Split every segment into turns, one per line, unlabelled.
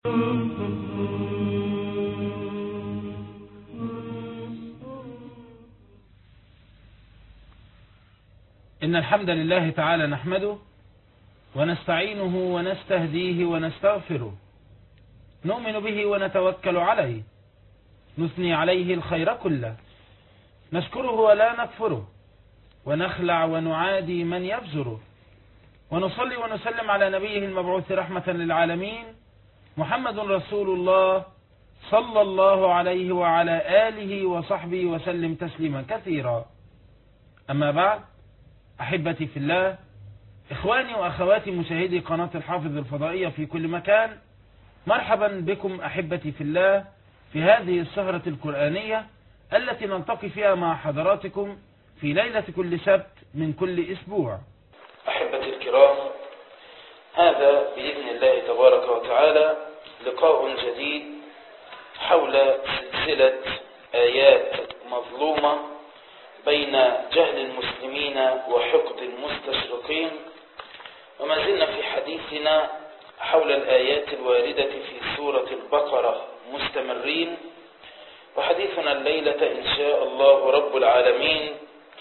إن الحمد لله تعالى نحمده ونستعينه ونستهديه ونستغفره نؤمن به ونتوكل عليه نثني عليه الخير كله نشكره ولا نكفره ونخلع ونعادي من يفجره ونصلي ونسلم على نبيه المبعوث رحمة للعالمين محمد رسول الله صلى الله عليه وعلى آله وصحبه وسلم تسليما كثيرا أما بعد أحبتي في الله إخواني وأخواتي مشاهدي قناة الحافظ الفضائية في كل مكان مرحبا بكم أحبتي في الله في هذه السهرة القرآنية التي نلتقي فيها مع حضراتكم في ليلة كل سبت من كل أسبوع
أحبتي الكرام هذا بإذن الله تبارك وتعالى لقاء جديد حول سلسلة آيات مظلومة بين جهل المسلمين وحقد المستشرقين وما زلنا في حديثنا حول الآيات الواردة في سورة البقرة مستمرين وحديثنا الليلة إن شاء الله رب العالمين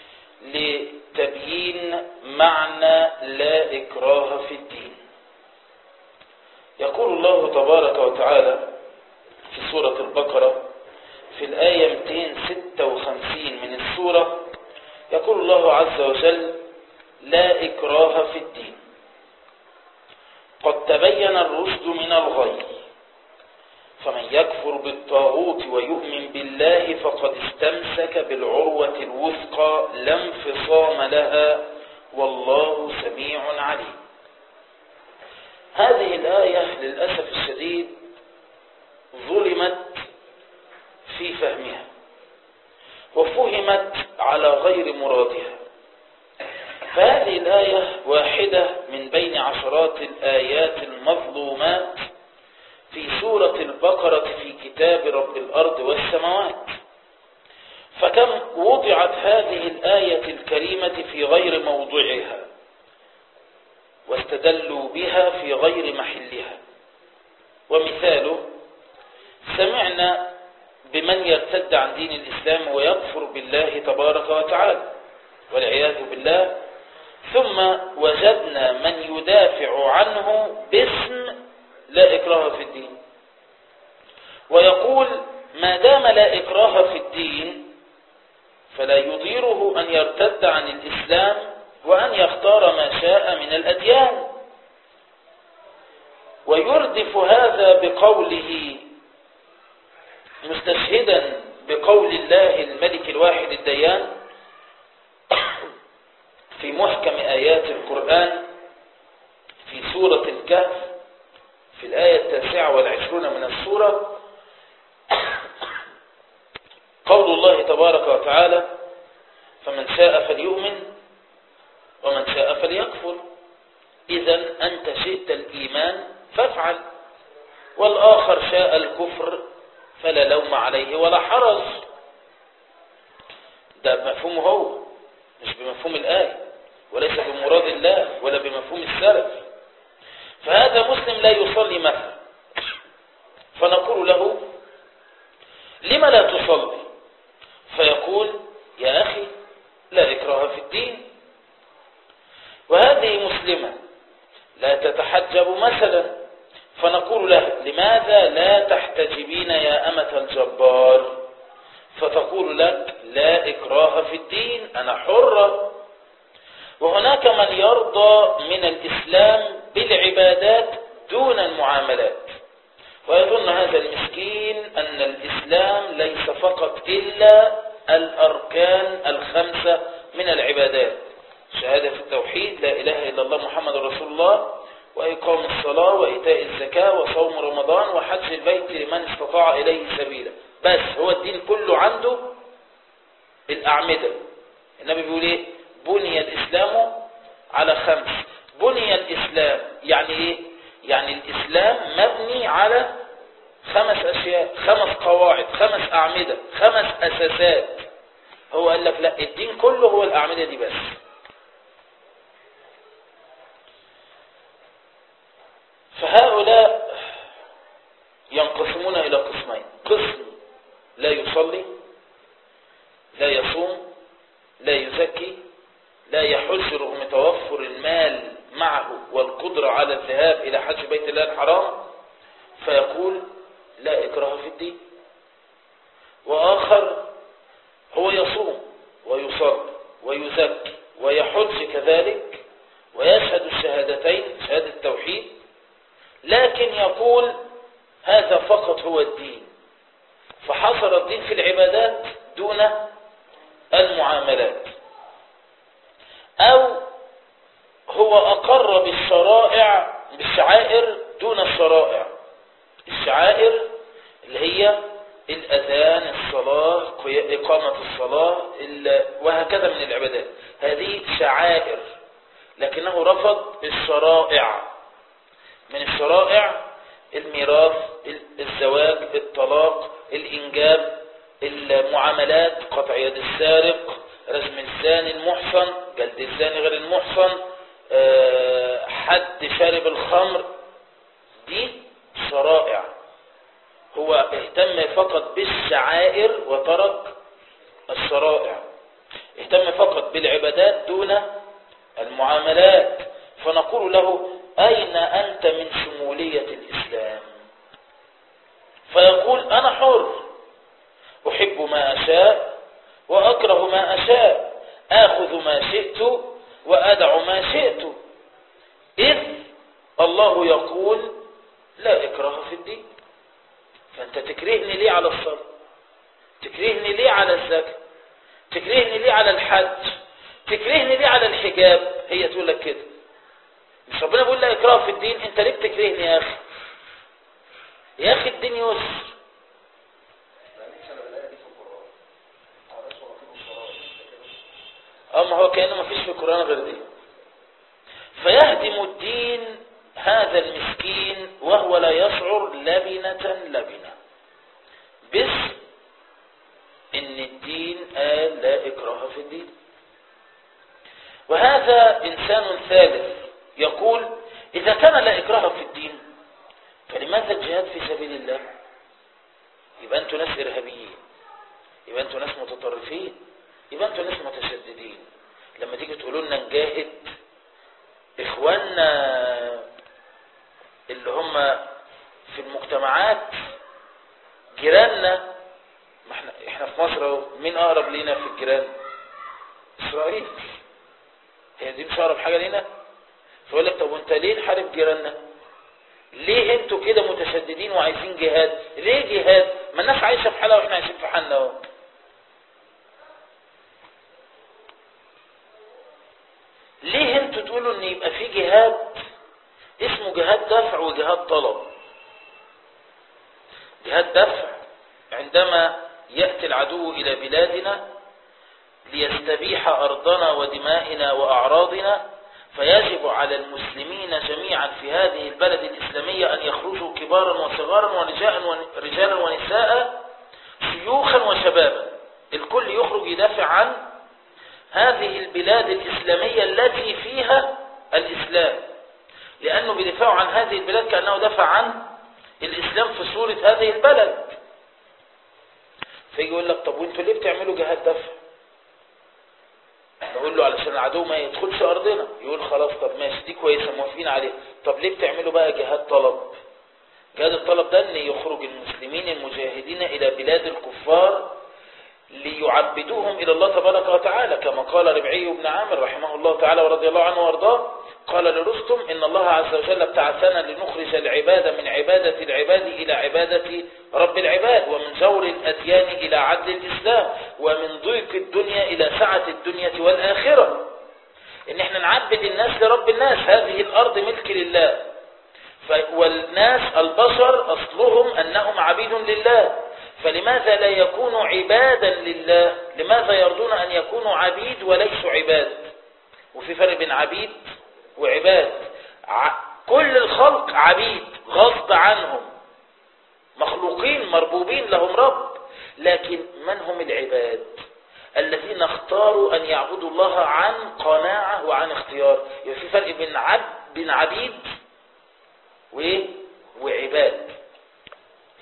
لتبيين معنى لا إكراه في الدين يقول الله تبارك وتعالى في سورة البقرة في الآية 256 من السورة يقول الله عز وجل لا إكراه في الدين قد تبين الرشد من الغي فمن يكفر بالطاغوت ويؤمن بالله فقد استمسك بالعروة الوثقى لا انفصام لها والله سميع عليم هذه الآية للأسف الشديد ظلمت في فهمها وفهمت على غير مرادها فهذه الآية واحدة من بين عشرات الآيات المظلومات في سورة البقرة في كتاب رب الأرض والسماوات فكم وضعت هذه الآية الكريمة في غير موضعها واستدلوا بها في غير محلها ومثاله سمعنا بمن يرتد عن دين الإسلام ويكفر بالله تبارك وتعالى والعياذ بالله ثم وجدنا من يدافع عنه باسم لا إكراه في الدين ويقول ما دام لا إكراه في الدين فلا يضيره أن يرتد عن الإسلام وأن يختار ما شاء من الأديان ويردف هذا بقوله مستشهدا بقول الله الملك الواحد الديان في محكم آيات القرآن في سورة الكهف في الآية التاسعة والعشرون من السورة قول الله تبارك وتعالى فمن شاء فليؤمن ومن شاء فليكفر إذا أنت شئت الإيمان فافعل والآخر شاء الكفر فلا لوم عليه ولا حرج ده بمفهومه هو مش بمفهوم الآية وليس بمراد الله ولا بمفهوم السلف فهذا مسلم لا يصلي مثلا فنقول له لم لا تصلي فيقول يا أخي لا إكراه في الدين وهذه مسلمة لا تتحجب مثلا فنقول له لماذا لا تحتجبين يا أمة الجبار فتقول لك لا إكراه في الدين أنا حرة وهناك من يرضى من الإسلام بالعبادات دون المعاملات ويظن هذا المسكين أن الإسلام ليس فقط إلا الأركان الخمسة من العبادات شهادة التوحيد لا إله إلا الله محمد رسول الله وإقام الصلاة وإيتاء الزكاة وصوم رمضان وحج البيت لمن استطاع إليه سبيلا بس هو الدين كله عنده الأعمدة النبي بيقول إيه بني الإسلام على خمس بني الإسلام يعني إيه يعني الإسلام مبني على خمس أشياء خمس قواعد خمس أعمدة خمس أساسات هو قال لك لا الدين كله هو الأعمدة دي بس فهؤلاء ينقسمون إلى قسمين قسم لا يصلي لا يصوم لا يزكي لا يحج رغم توفر المال معه والقدرة على الذهاب إلى حج بيت الله الحرام فيقول لا إكراه في الدين وآخر هو يصوم ويصلي ويزكي ويحج كذلك ويشهد الشهادتين شهادة التوحيد لكن يقول هذا فقط هو الدين فحصر الدين في العبادات دون المعاملات أو هو أقر بالشرائع بالشعائر دون الشرائع الشعائر اللي هي الأذان الصلاة إقامة الصلاة وهكذا من العبادات هذه شعائر لكنه رفض الشرائع من الشرائع الميراث الزواج الطلاق الإنجاب المعاملات قطع يد السارق رجم الزاني المحصن جلد الزاني غير المحصن حد شارب الخمر دي شرائع هو اهتم فقط بالشعائر وترك الشرائع اهتم فقط بالعبادات دون المعاملات فنقول له أين أنت من شمولية الإسلام فيقول أنا حر أحب ما أشاء وأكره ما أشاء آخذ ما شئت وأدع ما شئت إذ الله يقول لا إكراه في الدين فأنت تكرهني ليه على الصلاة تكرهني ليه على الزكاة تكرهني ليه على الحج تكرهني ليه على الحجاب هي تقول لك كده مش ربنا بيقول لا إكراه في الدين أنت ليه بتكرهني يا أخي يا أخي الدين يسر أما هو كأنه ما فيش في القرآن غير دي فيهدم الدين هذا المسكين وهو لا يشعر لبنة لبنة بس ان الدين قال لا اكراه في الدين وهذا انسان ثالث يقول اذا كان لا اكراه في الدين فلماذا الجهاد في سبيل الله يبقى انتوا ناس ارهابيين يبقى انتوا ناس متطرفين يبقى انتوا ناس متشددين لما تيجي تقولوا لنا نجاهد اخواننا اللي هم في المجتمعات جيراننا ما احنا احنا في مصر اهو مين اقرب لينا في الجيران اسرائيل هي دي مش اقرب حاجه لينا فيقول لك طب وانت ليه نحارب جيراننا ليه انتوا كده متشددين وعايزين جهاد ليه جهاد ما الناس عايشه في حالها واحنا عايشين في حالنا اهو ليه انتوا تقولوا ان يبقى في جهاد اسمه جهاد دفع وجهاد طلب جهاد دفع عندما يأتي العدو إلى بلادنا ليستبيح أرضنا ودمائنا وأعراضنا فيجب على المسلمين جميعا في هذه البلد الإسلامية أن يخرجوا كبارا وصغارا ورجالا ونساء شيوخا وشبابا الكل يخرج يدافع عن هذه البلاد الإسلامية التي فيها الإسلام لأنه بدفاعه عن هذه البلاد كأنه دفع عن الإسلام في صورة هذه البلد فيجي يقول لك طب وانتوا ليه بتعملوا جهاد دفع نقول له علشان العدو ما يدخلش أرضنا يقول خلاص طب ماشي دي كويسة موافقين عليه طب ليه بتعملوا بقى جهاد طلب جهاد الطلب ده ان يخرج المسلمين المجاهدين إلى بلاد الكفار ليعبدوهم إلى الله تبارك وتعالى كما قال ربعي بن عامر رحمه الله تعالى ورضي الله عنه وارضاه قال لرستم إن الله عز وجل ابتعثنا لنخرج العباد من عبادة العباد إلى عبادة رب العباد ومن جور الأديان إلى عدل الإسلام ومن ضيق الدنيا إلى سعة الدنيا والآخرة إن احنا نعبد الناس لرب الناس هذه الأرض ملك لله والناس البشر أصلهم أنهم عبيد لله فلماذا لا يكونوا عبادا لله لماذا يرضون أن يكونوا عبيد وليسوا عباد وفي فرق بين عبيد وعباد كل الخلق عبيد غصب عنهم مخلوقين مربوبين لهم رب لكن من هم العباد الذين اختاروا أن يعبدوا الله عن قناعة وعن اختيار يبقى في فرق بين عبد بين عبيد وإيه وعباد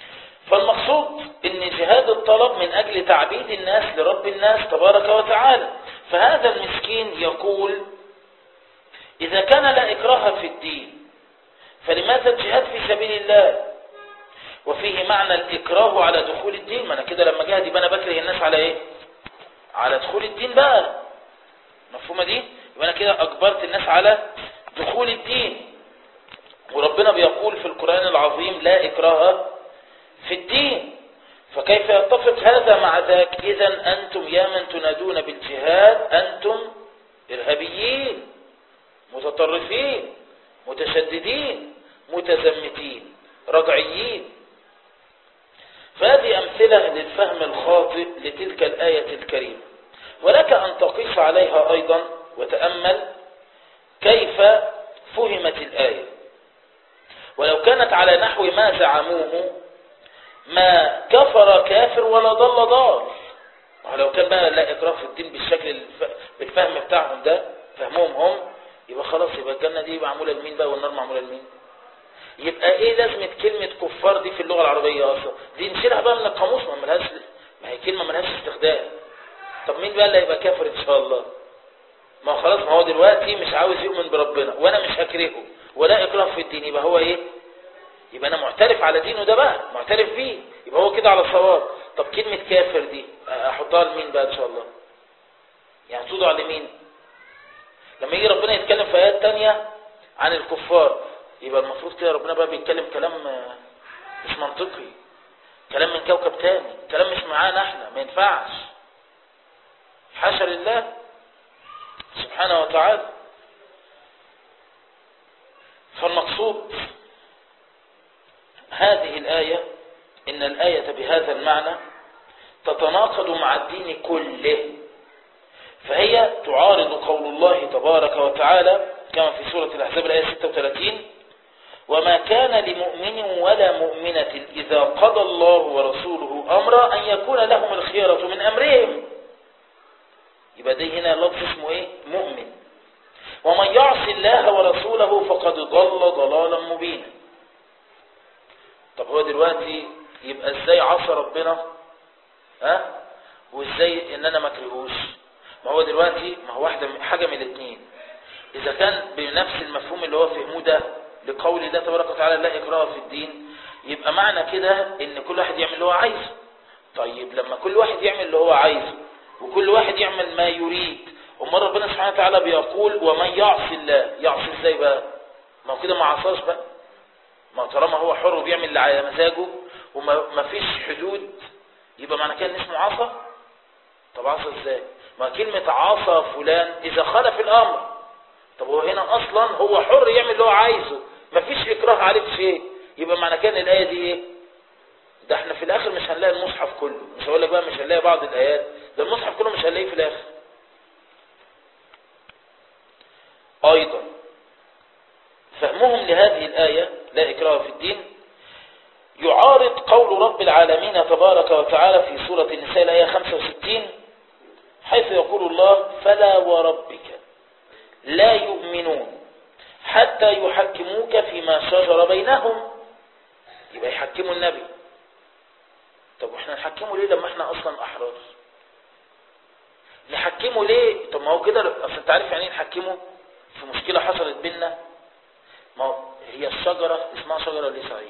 جهاد الطلب من أجل تعبيد الناس لرب الناس تبارك وتعالى فهذا المسكين يقول إذا كان لا إكراه في الدين فلماذا الجهاد في سبيل الله وفيه معنى الإكراه على دخول الدين ما أنا كده لما جهد يبقى أنا بكره الناس على إيه على دخول الدين بقى مفهومة دي يبقى أنا كده أجبرت الناس على دخول الدين وربنا بيقول في القرآن العظيم لا إكراه في الدين فكيف يتفق هذا مع ذاك إذا أنتم يا من تنادون بالجهاد أنتم إرهابيين متطرفين متشددين متزمتين رجعيين فهذه أمثلة للفهم الخاطئ لتلك الآية الكريمة ولك أن تقيس عليها أيضا وتأمل كيف فهمت الآية ولو كانت على نحو ما زعموه ما كفر كافر ولا ضل ضال ولو كان بقى لا إكراه في الدين بالشكل الف... بالفهم بتاعهم ده فهمهم هم يبقى خلاص يبقى الجنة دي معمولة لمين بقى والنار معمولة لمين يبقى ايه لازمة كلمة كفار دي في اللغة العربية اصلا دي نشيلها بقى من القاموس ما ملهاش ما هي كلمة ملهاش استخدام طب مين بقى اللي هيبقى كافر ان شاء الله ما هو خلاص ما هو دلوقتي مش عاوز يؤمن بربنا وانا مش هكرهه ولا اكراه في الدين يبقى هو ايه يبقى انا معترف على دينه ده بقى معترف بيه يبقى هو كده على الصواب طب كلمة كافر دي احطها لمين بقى ان شاء الله يعني توضع لمين لما يجي ربنا يتكلم في آيات تانية عن الكفار يبقى المفروض كده ربنا بقى بيتكلم كلام مش منطقي كلام من كوكب تاني كلام مش معانا احنا ما ينفعش حاشا لله سبحانه وتعالى فالمقصود هذه الآية إن الآية بهذا المعنى تتناقض مع الدين كله فهي تعارض قول الله تبارك وتعالى كما في سورة الأحزاب الآية 36 وما كان لمؤمن ولا مؤمنة إذا قضى الله ورسوله أمرا أن يكون لهم الخيرة من أمرهم يبقى دي هنا لفظ اسمه إيه مؤمن ومن يعص الله ورسوله فقد ضل ضلالا مبينا طب هو دلوقتي يبقى ازاي عصى ربنا ها وازاي ان انا ما اكرهوش ما هو دلوقتي ما هو واحده حاجه من الاثنين اذا كان بنفس المفهوم اللي هو فهمه ده لقول الله تبارك وتعالى لا اكراه في الدين يبقى معنى كده ان كل واحد يعمل اللي هو عايزه طيب لما كل واحد يعمل اللي هو عايزه وكل واحد يعمل ما يريد امال ربنا سبحانه وتعالى بيقول ومن يعصي الله يعصي ازاي بقى ما هو كده ما عصاش بقى ما طالما هو حر وبيعمل اللي على مزاجه وما فيش حدود يبقى معنى كده ان اسمه عصى طب عصى ازاي ما كلمة عصى فلان اذا خالف الامر طب هو هنا اصلا هو حر يعمل اللي هو عايزه ما فيش اكراه عليه في شيء يبقى معنى كده الايه دي ايه ده احنا في الاخر مش هنلاقي المصحف كله مش هقول لك بقى مش هنلاقي بعض الايات ده المصحف كله مش هنلاقيه في الاخر ايضا فهمهم لهذه الآية لا إكراه في الدين يعارض قول رب العالمين تبارك وتعالى في سورة النساء الآية 65 حيث يقول الله فلا وربك لا يؤمنون حتى يحكموك فيما شجر بينهم يبقى يحكموا النبي طب واحنا نحكمه ليه لما احنا اصلا احرار نحكمه ليه طب ما هو كده اصل انت عارف يعني ايه نحكمه في مشكلة حصلت بينا ما هي الشجرة اسمها شجرة ليه صحيح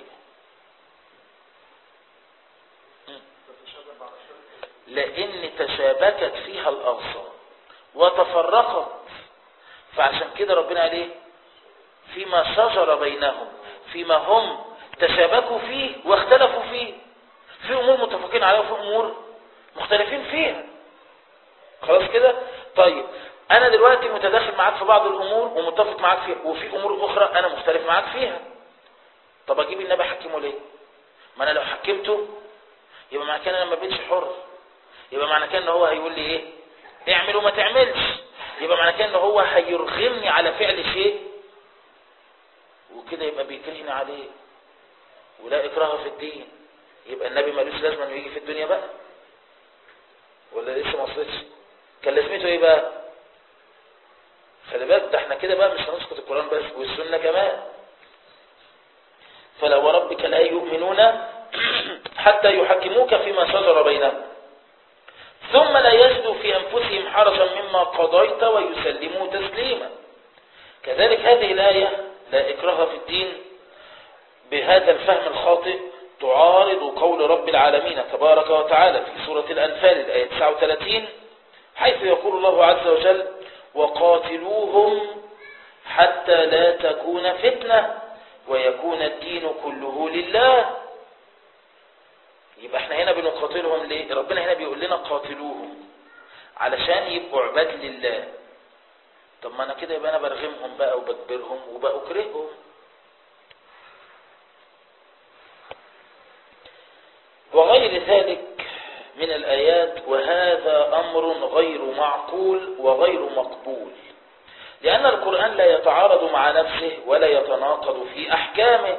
لان تشابكت فيها الاغصان وتفرقت فعشان كده ربنا قال ايه فيما شجر بينهم فيما هم تشابكوا فيه واختلفوا فيه في امور متفقين عليها وفي امور مختلفين فيها خلاص كده طيب انا دلوقتي متداخل معاك في بعض الامور ومتفق معاك فيها وفي امور اخرى انا مختلف معاك فيها طب اجيب النبي احكمه ليه ما انا لو حكمته يبقى معنى كده انا ما بقتش حر يبقى معنى كده ان هو هيقول لي ايه اعمل وما تعملش يبقى معنى كده ان هو هيرغمني على فعل شيء وكده يبقى بيكرهني عليه ولا اكراه في الدين يبقى النبي ملوش لازمه انه يجي في الدنيا بقى ولا لسه ما وصلتش كان لازمته ايه بقى خلي بالك ده احنا كده بقى مش هنسقط القرآن بس والسنة كمان فلا وربك لا يؤمنون حتى يحكموك فيما شجر بينهم ثم لا يجدوا في أنفسهم حرجا مما قضيت ويسلموا تسليما كذلك هذه الآية لا إكراه في الدين بهذا الفهم الخاطئ تعارض قول رب العالمين تبارك وتعالى في سورة الأنفال الآية 39 حيث يقول الله عز وجل وقاتلوهم حتى لا تكون فتنة ويكون الدين كله لله يبقى احنا هنا بنقاتلهم ليه ربنا هنا بيقول لنا قاتلوهم علشان يبقوا عباد لله طب ما انا كده يبقى انا برغمهم بقى وبكبرهم وبأكرههم وغير ذلك من الآيات وهذا أمر غير معقول وغير مقبول لأن القرآن لا يتعارض مع نفسه ولا يتناقض في أحكامه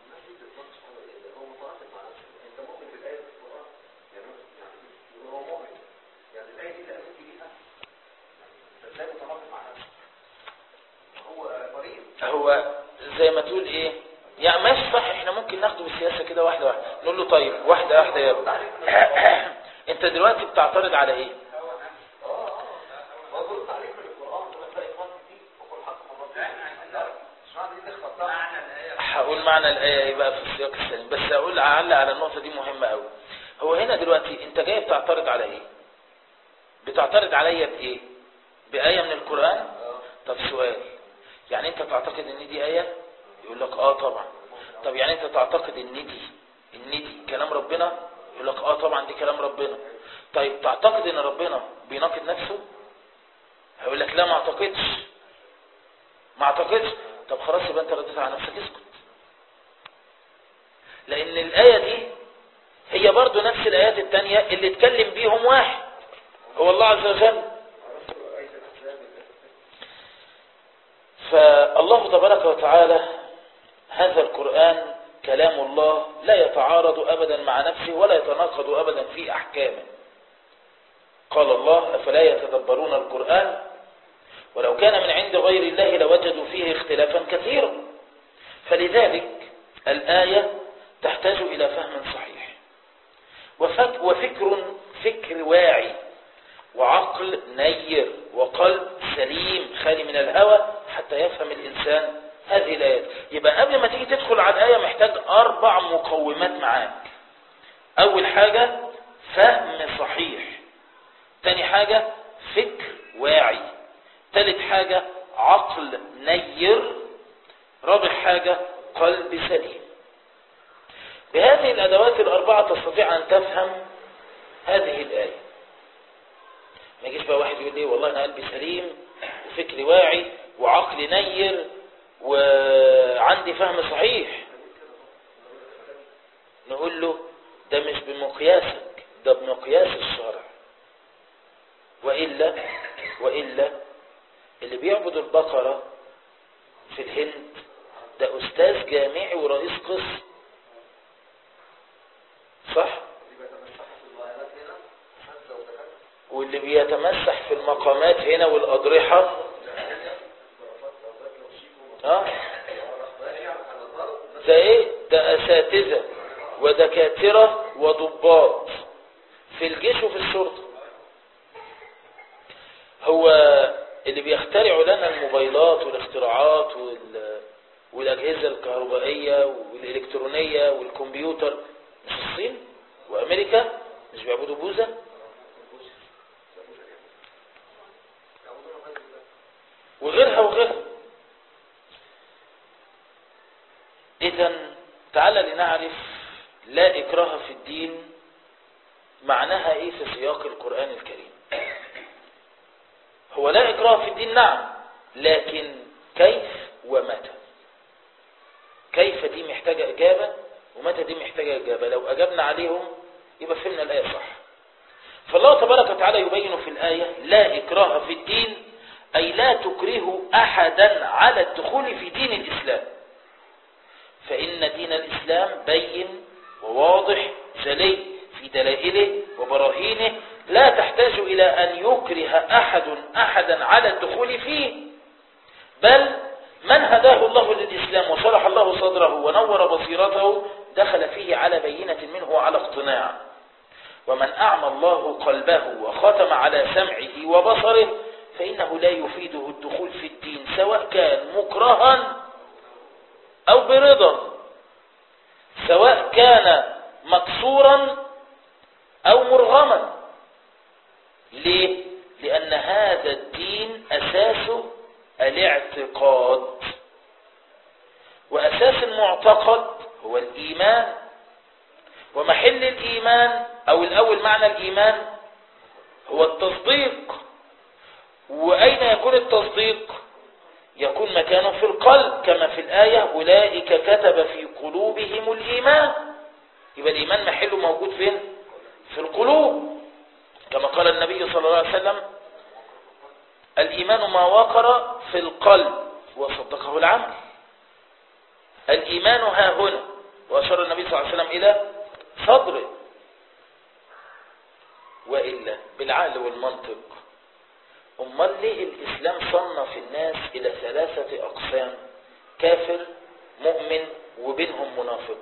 هو زي ما تقول ايه يعني ماشي صح احنا ممكن ناخده بالسياسة كده واحدة واحدة نقول له طيب واحدة واحدة يا ابني انت دلوقتي بتعترض على ايه هقول معنى الآية يبقى في السياق السليم بس اقول لعل على النقطة دي مهمة قوي هو هنا دلوقتي انت جاي بتعترض على ايه بتعترض عليا بايه بآية من القرآن طب سؤال يعني انت تعتقد ان دي آية يقول لك اه طبعا طب يعني انت تعتقد ان دي ان دي كلام ربنا يقول لك اه طبعا دي كلام ربنا طيب تعتقد ان ربنا بيناقض نفسه هيقول لك لا ما اعتقدش ما اعتقدش طب خلاص يبقى انت رديت على نفسك اسكت لان الايه دي هي برضو نفس الايات التانية اللي اتكلم بيهم واحد هو الله عز وجل فالله تبارك وتعالى هذا القرآن كلام الله لا يتعارض أبدا مع نفسه ولا يتناقض أبدا في أحكامه قال الله أفلا يتدبرون القرآن ولو كان من عند غير الله لوجدوا فيه اختلافا كثيرا فلذلك الآية تحتاج إلى فهم صحيح وفكر فكر واعي وعقل نير وقلب سليم خالي من الهوى حتى يفهم الإنسان هذه الآيات يبقى قبل ما تيجي تدخل على الآية محتاج أربع مقومات معاك أول حاجة فهم صحيح تاني حاجة فكر واعي تالت حاجة عقل نير رابع حاجة قلب سليم بهذه الأدوات الأربعة تستطيع أن تفهم هذه الآية ما يجيش بقى واحد يقول لي والله أنا قلبي سليم وفكري واعي وعقلي نير وعندي فهم صحيح نقول له ده مش بمقياسك ده بمقياس الشرع وإلا وإلا اللي بيعبد البقرة في الهند ده أستاذ جامعي ورئيس قسم صح واللي بيتمسح في المقامات هنا والأضرحة اه ده ايه ده اساتذة ودكاترة وضباط في الجيش وفي الشرطة هو اللي بيخترعوا لنا الموبايلات والاختراعات وال... والأجهزة الكهربائية والإلكترونية والكمبيوتر مش الصين وأمريكا مش بيعبدوا بوذا وغيرها وغيرها إذا تعالى لنعرف لا إكراه في الدين معناها إيه في سياق القرآن الكريم هو لا إكراه في الدين نعم لكن كيف ومتى كيف دي محتاجة إجابة ومتى دي محتاجة إجابة لو أجبنا عليهم يبقى فهمنا الآية صح فالله تبارك وتعالى يبين في الآية لا إكراه في الدين أي لا تكره أحدا على الدخول في دين الإسلام فإن دين الإسلام بين وواضح جلي في دلائله وبراهينه لا تحتاج إلى أن يكره أحد أحدا على الدخول فيه بل من هداه الله للإسلام وشرح الله صدره ونور بصيرته دخل فيه على بينة منه وعلى اقتناع ومن أعمى الله قلبه وختم على سمعه وبصره فإنه لا يفيده الدخول في الدين سواء كان مكرها أو برضا سواء كان مكسورا أو مرغما ليه؟ لأن هذا الدين أساسه الاعتقاد وأساس المعتقد هو الإيمان ومحل الإيمان أو الأول معنى الإيمان هو التصديق وأين يكون التصديق يكون مكانه في القلب كما في الآية أولئك كتب في قلوبهم الإيمان يبقى الإيمان محله موجود فين في القلوب كما قال النبي صلى الله عليه وسلم الإيمان ما وقر في القلب وصدقه العمل الإيمان ها هنا وأشار النبي صلى الله عليه وسلم إلى صدره وإلا بالعقل والمنطق أمال ليه الإسلام صنف الناس إلى ثلاثة أقسام كافر مؤمن وبينهم منافق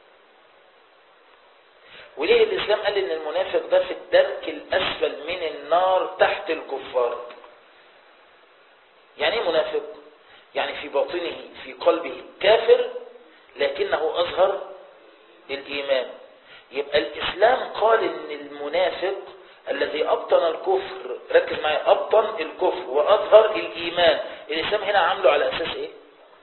وليه الإسلام قال إن المنافق ده في الدرك الأسفل من النار تحت الكفار يعني ايه منافق يعني في باطنه في قلبه كافر لكنه أظهر الإيمان يبقى الإسلام قال إن المنافق الذي أبطن الكفر ركز معايا أبطن الكفر وأظهر الإيمان الإسلام هنا عامله على أساس إيه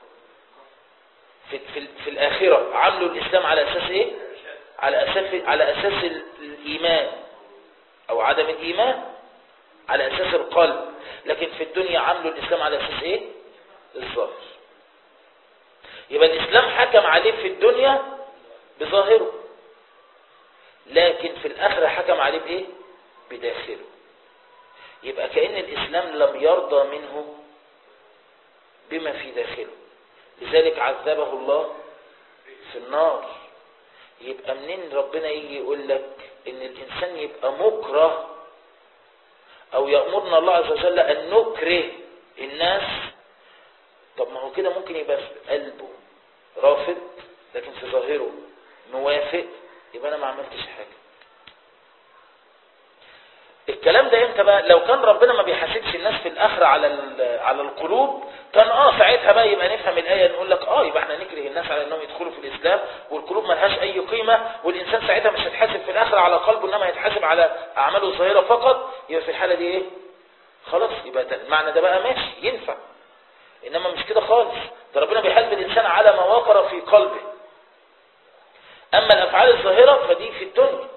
في, في, في الآخرة عامله الإسلام على أساس إيه على أساس, على أساس الإيمان أو عدم الإيمان على أساس القلب لكن في الدنيا عامله الإسلام على أساس إيه الظاهر يبقى الإسلام حكم عليه في الدنيا بظاهره لكن في الآخرة حكم عليه بإيه بداخله يبقى كأن الإسلام لم يرضى منه بما في داخله لذلك عذبه الله في النار يبقى منين ربنا يجي يقول لك ان الانسان يبقى مكره او يأمرنا الله عز وجل ان نكره الناس طب ما هو كده ممكن يبقى في قلبه رافض لكن في ظاهره موافق يبقى انا ما عملتش حاجه الكلام ده امتى بقى لو كان ربنا ما بيحاسبش الناس في الاخره على على القلوب كان اه ساعتها بقى يبقى نفهم الايه نقول لك اه يبقى احنا نكره الناس على انهم يدخلوا في الاسلام والقلوب ما لهاش اي قيمه والانسان ساعتها مش هيتحاسب في الاخره على قلبه انما هيتحاسب على اعماله الظاهره فقط يبقى في الحاله دي ايه خلاص يبقى ده المعنى ده بقى ماشي ينفع انما مش كده خالص ده ربنا بيحاسب الانسان على ما وقر في قلبه اما الافعال الظاهره فدي في الدنيا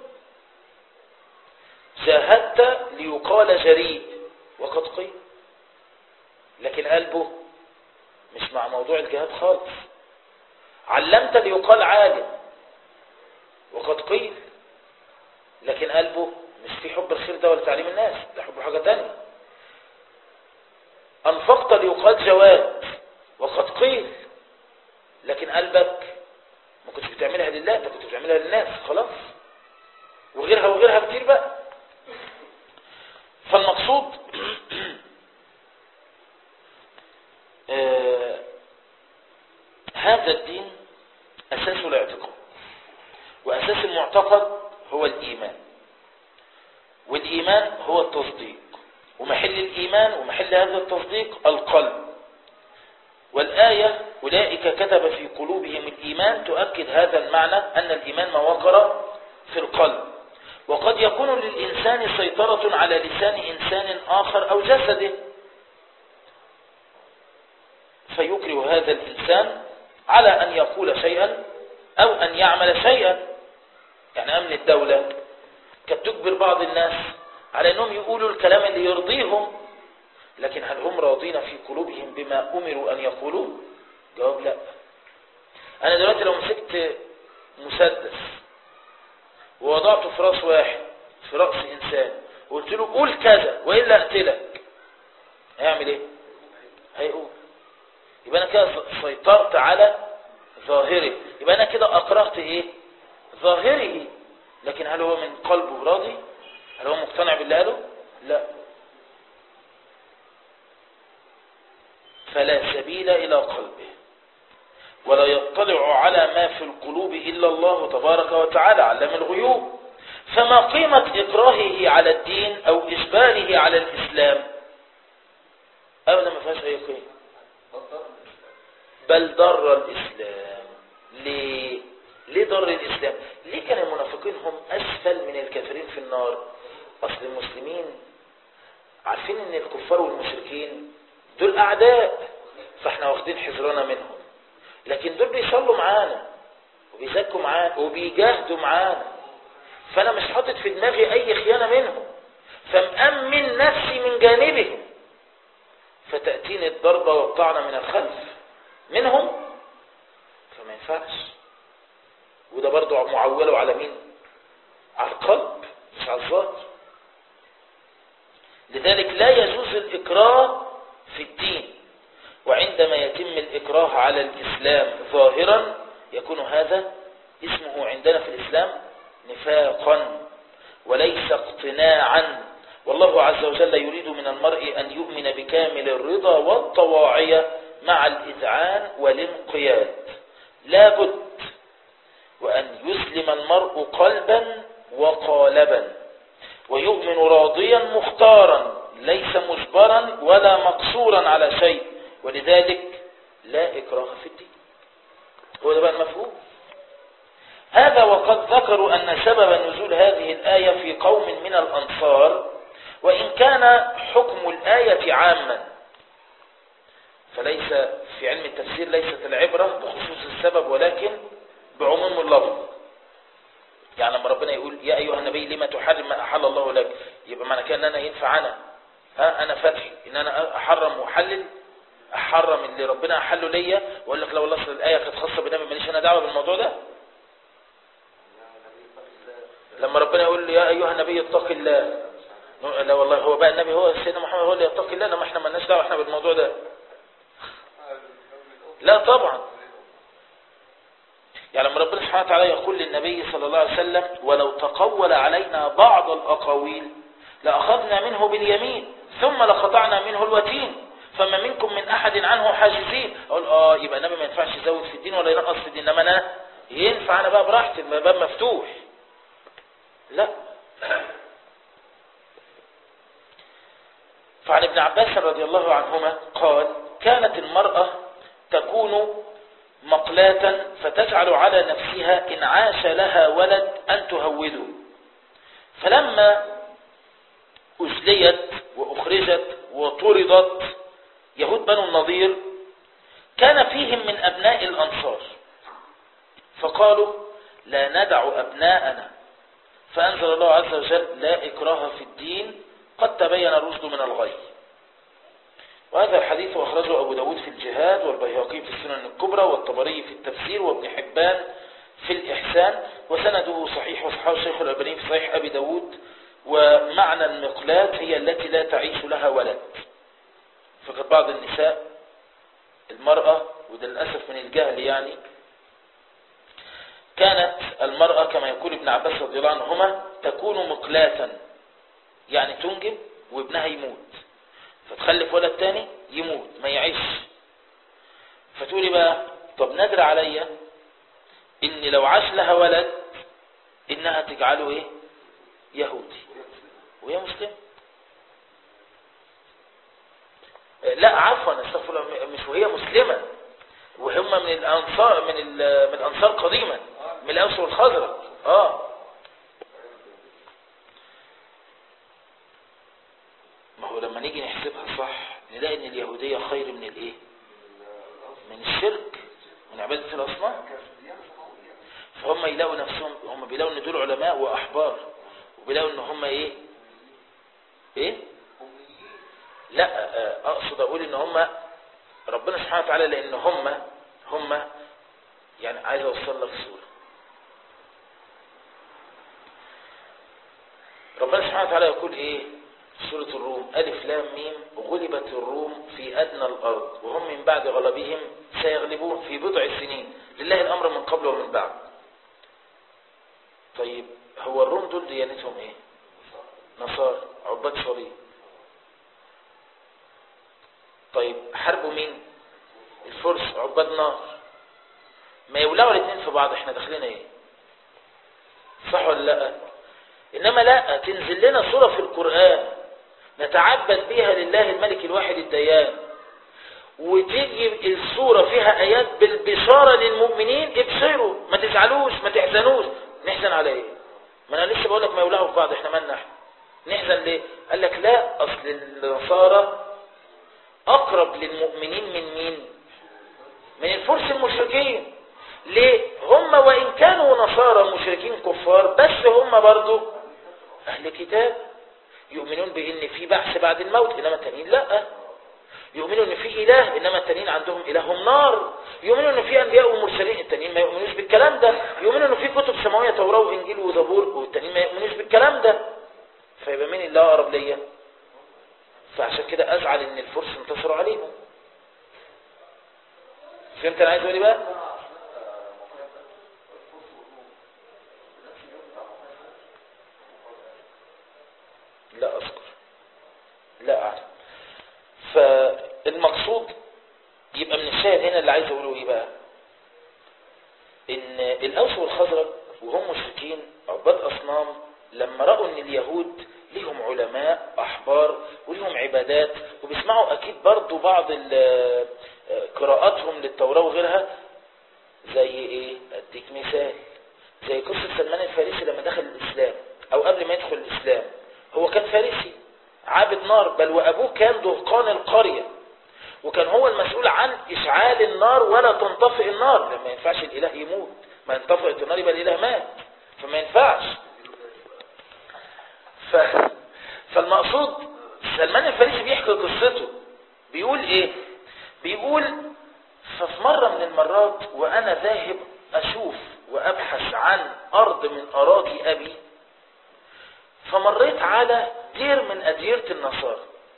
جاهدت ليقال جريء وقد قيل لكن قلبه مش مع موضوع الجهاد خالص علمت ليقال عالم وقد قيل لكن قلبه مش في حب الخير ده ولا تعليم الناس ده حب حاجة تانية أنفقت ليقال جواد وقد قيل لكن قلبك ما كنتش بتعملها لله انت كنت بتعملها للناس خلاص وغيرها وغيرها كتير بقى فالمقصود آه هذا الدين أساسه الاعتقاد وأساس المعتقد هو الإيمان والإيمان هو التصديق ومحل الإيمان ومحل هذا التصديق القلب والآية أولئك كتب في قلوبهم الإيمان تؤكد هذا المعنى أن الإيمان ما وقر في القلب وقد يكون للإنسان سيطرة على لسان إنسان آخر أو جسده فيكره هذا الإنسان على أن يقول شيئا أو أن يعمل شيئا يعني أمن الدولة كانت تجبر بعض الناس على أنهم يقولوا الكلام اللي يرضيهم لكن هل هم راضين في قلوبهم بما أمروا أن يقولوا جواب لا أنا دلوقتي لو مسكت مسدس ووضعته في راس واحد في رأس إنسان وقلت له قول كذا وإلا أقتلك هيعمل إيه هيقول يبقى أنا كده سيطرت على ظاهره يبقى أنا كده أكرهت إيه ظاهره لكن هل هو من قلبه راضي هل هو مقتنع بالله قاله لا فلا سبيل إلى قلبه ولا يطلع على ما في القلوب إلا الله تبارك وتعالى علم الغيوب فما قيمة إكراهه على الدين أو إجباره على الإسلام أبدا ما فيهاش أي قيمة بل ضر الإسلام ليه؟ ليه ضر الإسلام؟ ليه كان المنافقين هم أسفل من الكافرين في النار؟ أصل المسلمين عارفين ان الكفار والمشركين دول أعداء فاحنا واخدين حذرنا منهم لكن دول بيصلوا معانا وبيزكوا معانا وبيجاهدوا معانا فأنا مش حاطط في دماغي أي خيانة منهم فمأمن نفسي من جانبهم فتأتيني الضربة والطعنة من الخلف منهم فما ينفعش وده برضو معوله على مين على القلب مش على الظاهر لذلك لا يجوز الإكراه في الدين وعندما يتم الإكراه على الإسلام ظاهرا يكون هذا اسمه عندنا في الإسلام نفاقا وليس اقتناعا والله عز وجل يريد من المرء أن يؤمن بكامل الرضا والطواعية مع الإذعان والانقياد لا بد وأن يسلم المرء قلبا وقالبا ويؤمن راضيا مختارا ليس مجبرا ولا مقصورا على شيء ولذلك لا إكراه في الدين هو ده بقى المفهوم هذا وقد ذكروا أن سبب نزول هذه الآية في قوم من الأنصار وإن كان حكم الآية عاما فليس في علم التفسير ليست العبرة بخصوص السبب ولكن بعموم اللفظ يعني لما ربنا يقول يا أيها النبي لما تحرم ما أحل الله لك يبقى معنى كده أن أنا ينفع أنا ها أنا فتحي إن أنا أحرم وأحلل أحرم اللي ربنا أحله ليا وأقول لك لو الله أصل الآية كانت خاصة بالنبي ماليش أنا دعوة بالموضوع ده لما ربنا يقول يا أيها النبي اتق الله لا والله هو بقى النبي هو سيدنا محمد هو اللي يتقي الله لما احنا مالناش دعوه احنا بالموضوع ده لا طبعا يعني لما ربنا سبحانه وتعالى يقول للنبي صلى الله عليه وسلم ولو تقول علينا بعض الأقاويل لأخذنا منه باليمين ثم لقطعنا منه الوتين فما منكم من أحد عنه حاجزين أقول آه يبقى النبي ما ينفعش يزود في الدين ولا ينقص في الدين إنما أنا ينفع أنا بقى براحتي الباب مفتوح لا فعن ابن عباس رضي الله عنهما قال كانت المرأة تكون مقلاة فتجعل على نفسها إن عاش لها ولد أن تهوده فلما أجليت وأخرجت وطردت يهود بنو النضير كان فيهم من أبناء الأنصار فقالوا لا ندع أبناءنا فأنزل الله عز وجل لا إكراه في الدين قد تبين الرشد من الغي وهذا الحديث أخرجه أبو داود في الجهاد والبيهقي في السنن الكبرى والطبري في التفسير وابن حبان في الإحسان وسنده صحيح وصححه الشيخ الألباني في صحيح أبي داود ومعنى المقلات هي التي لا تعيش لها ولد فقد بعض النساء المرأة وده للأسف من الجهل يعني كانت المرأة كما يقول ابن عباس رضي الله عنهما تكون مقلاة يعني تنجب وابنها يموت فتخلف ولد تاني يموت ما يعيش فتقولي بقى طب نادر عليا ان لو عاش لها ولد انها تجعله ايه يهودي وهي مسلم لا عفوا استغفر الله مش وهي مسلمة وهم من الانصار من من الانصار قديما من الاوس والخزرج اه ما هو لما نيجي نحسبها صح نلاقي ان اليهودية خير من الايه من الشرك من عبادة الاصنام فهم يلاقوا نفسهم هم بيلاقوا ان دول علماء واحبار وبيلاقوا ان هم ايه ايه لا اقصد اقول ان هم ربنا سبحانه وتعالى لان هم هم يعني عايز اوصل لك صورة ربنا سبحانه وتعالى يقول ايه سورة الروم ألف لام ميم غلبت الروم في أدنى الأرض وهم من بعد غلبهم سيغلبون في بضع سنين لله الأمر من قبل ومن بعد طيب هو الروم دول ديانتهم ايه نصارى عباد صليب طيب حربوا مين الفرس عباد نار ما يولعوا الاثنين في بعض احنا داخلين ايه صح ولا لا انما لا تنزل لنا سورة في القرآن نتعبد بها لله الملك الواحد الديان وتيجي السورة فيها آيات بالبشارة للمؤمنين ابشروا ما تزعلوش ما تحزنوش نحزن على ايه ما انا لسه بقول لك ما يولعوا في بعض احنا مالنا احنا نحزن ليه قال لك لا اصل النصارى اقرب للمؤمنين من مين من الفرس المشركين ليه هم وان كانوا نصارى مشركين كفار بس هم برضو اهل كتاب يؤمنون بان في بعث بعد الموت انما التانيين لا يؤمنوا ان في اله انما التانيين عندهم الههم نار يؤمنوا ان في انبياء ومرسلين التانيين ما يؤمنوش بالكلام ده يؤمنوا ان في كتب سماويه توراه وانجيل وزبور والتانيين ما يؤمنوش بالكلام ده فيبقى مين اللي اقرب ليا فعشان كده ازعل ان الفرس انتصروا عليهم فهمت انا عايز اقول ايه بقى لا اذكر لا اعلم فالمقصود يبقى من الشاهد هنا اللي عايز اقوله ايه بقى ان الاوس والخزرج وهم مشركين عباد اصنام لما رأوا ان اليهود ليهم علماء احبار وليهم عبادات وبيسمعوا اكيد برضو بعض قراءاتهم للتوراة وغيرها زي ايه اديك مثال زي قصة سلمان الفارسي لما دخل الاسلام او قبل ما يدخل الاسلام هو كان فارسي عابد نار بل وابوه كان دهقان القرية وكان هو المسؤول عن اشعال النار ولا تنطفئ النار لما ينفعش الاله يموت ما ينطفئت النار يبقى الاله مات فما ينفعش ف... فالمقصود سلمان الفارسي بيحكي قصته بيقول ايه بيقول ففي مرة من المرات وانا ذاهب اشوف وابحث عن ارض من اراضي ابي فمريت على دير من اديرة النصارى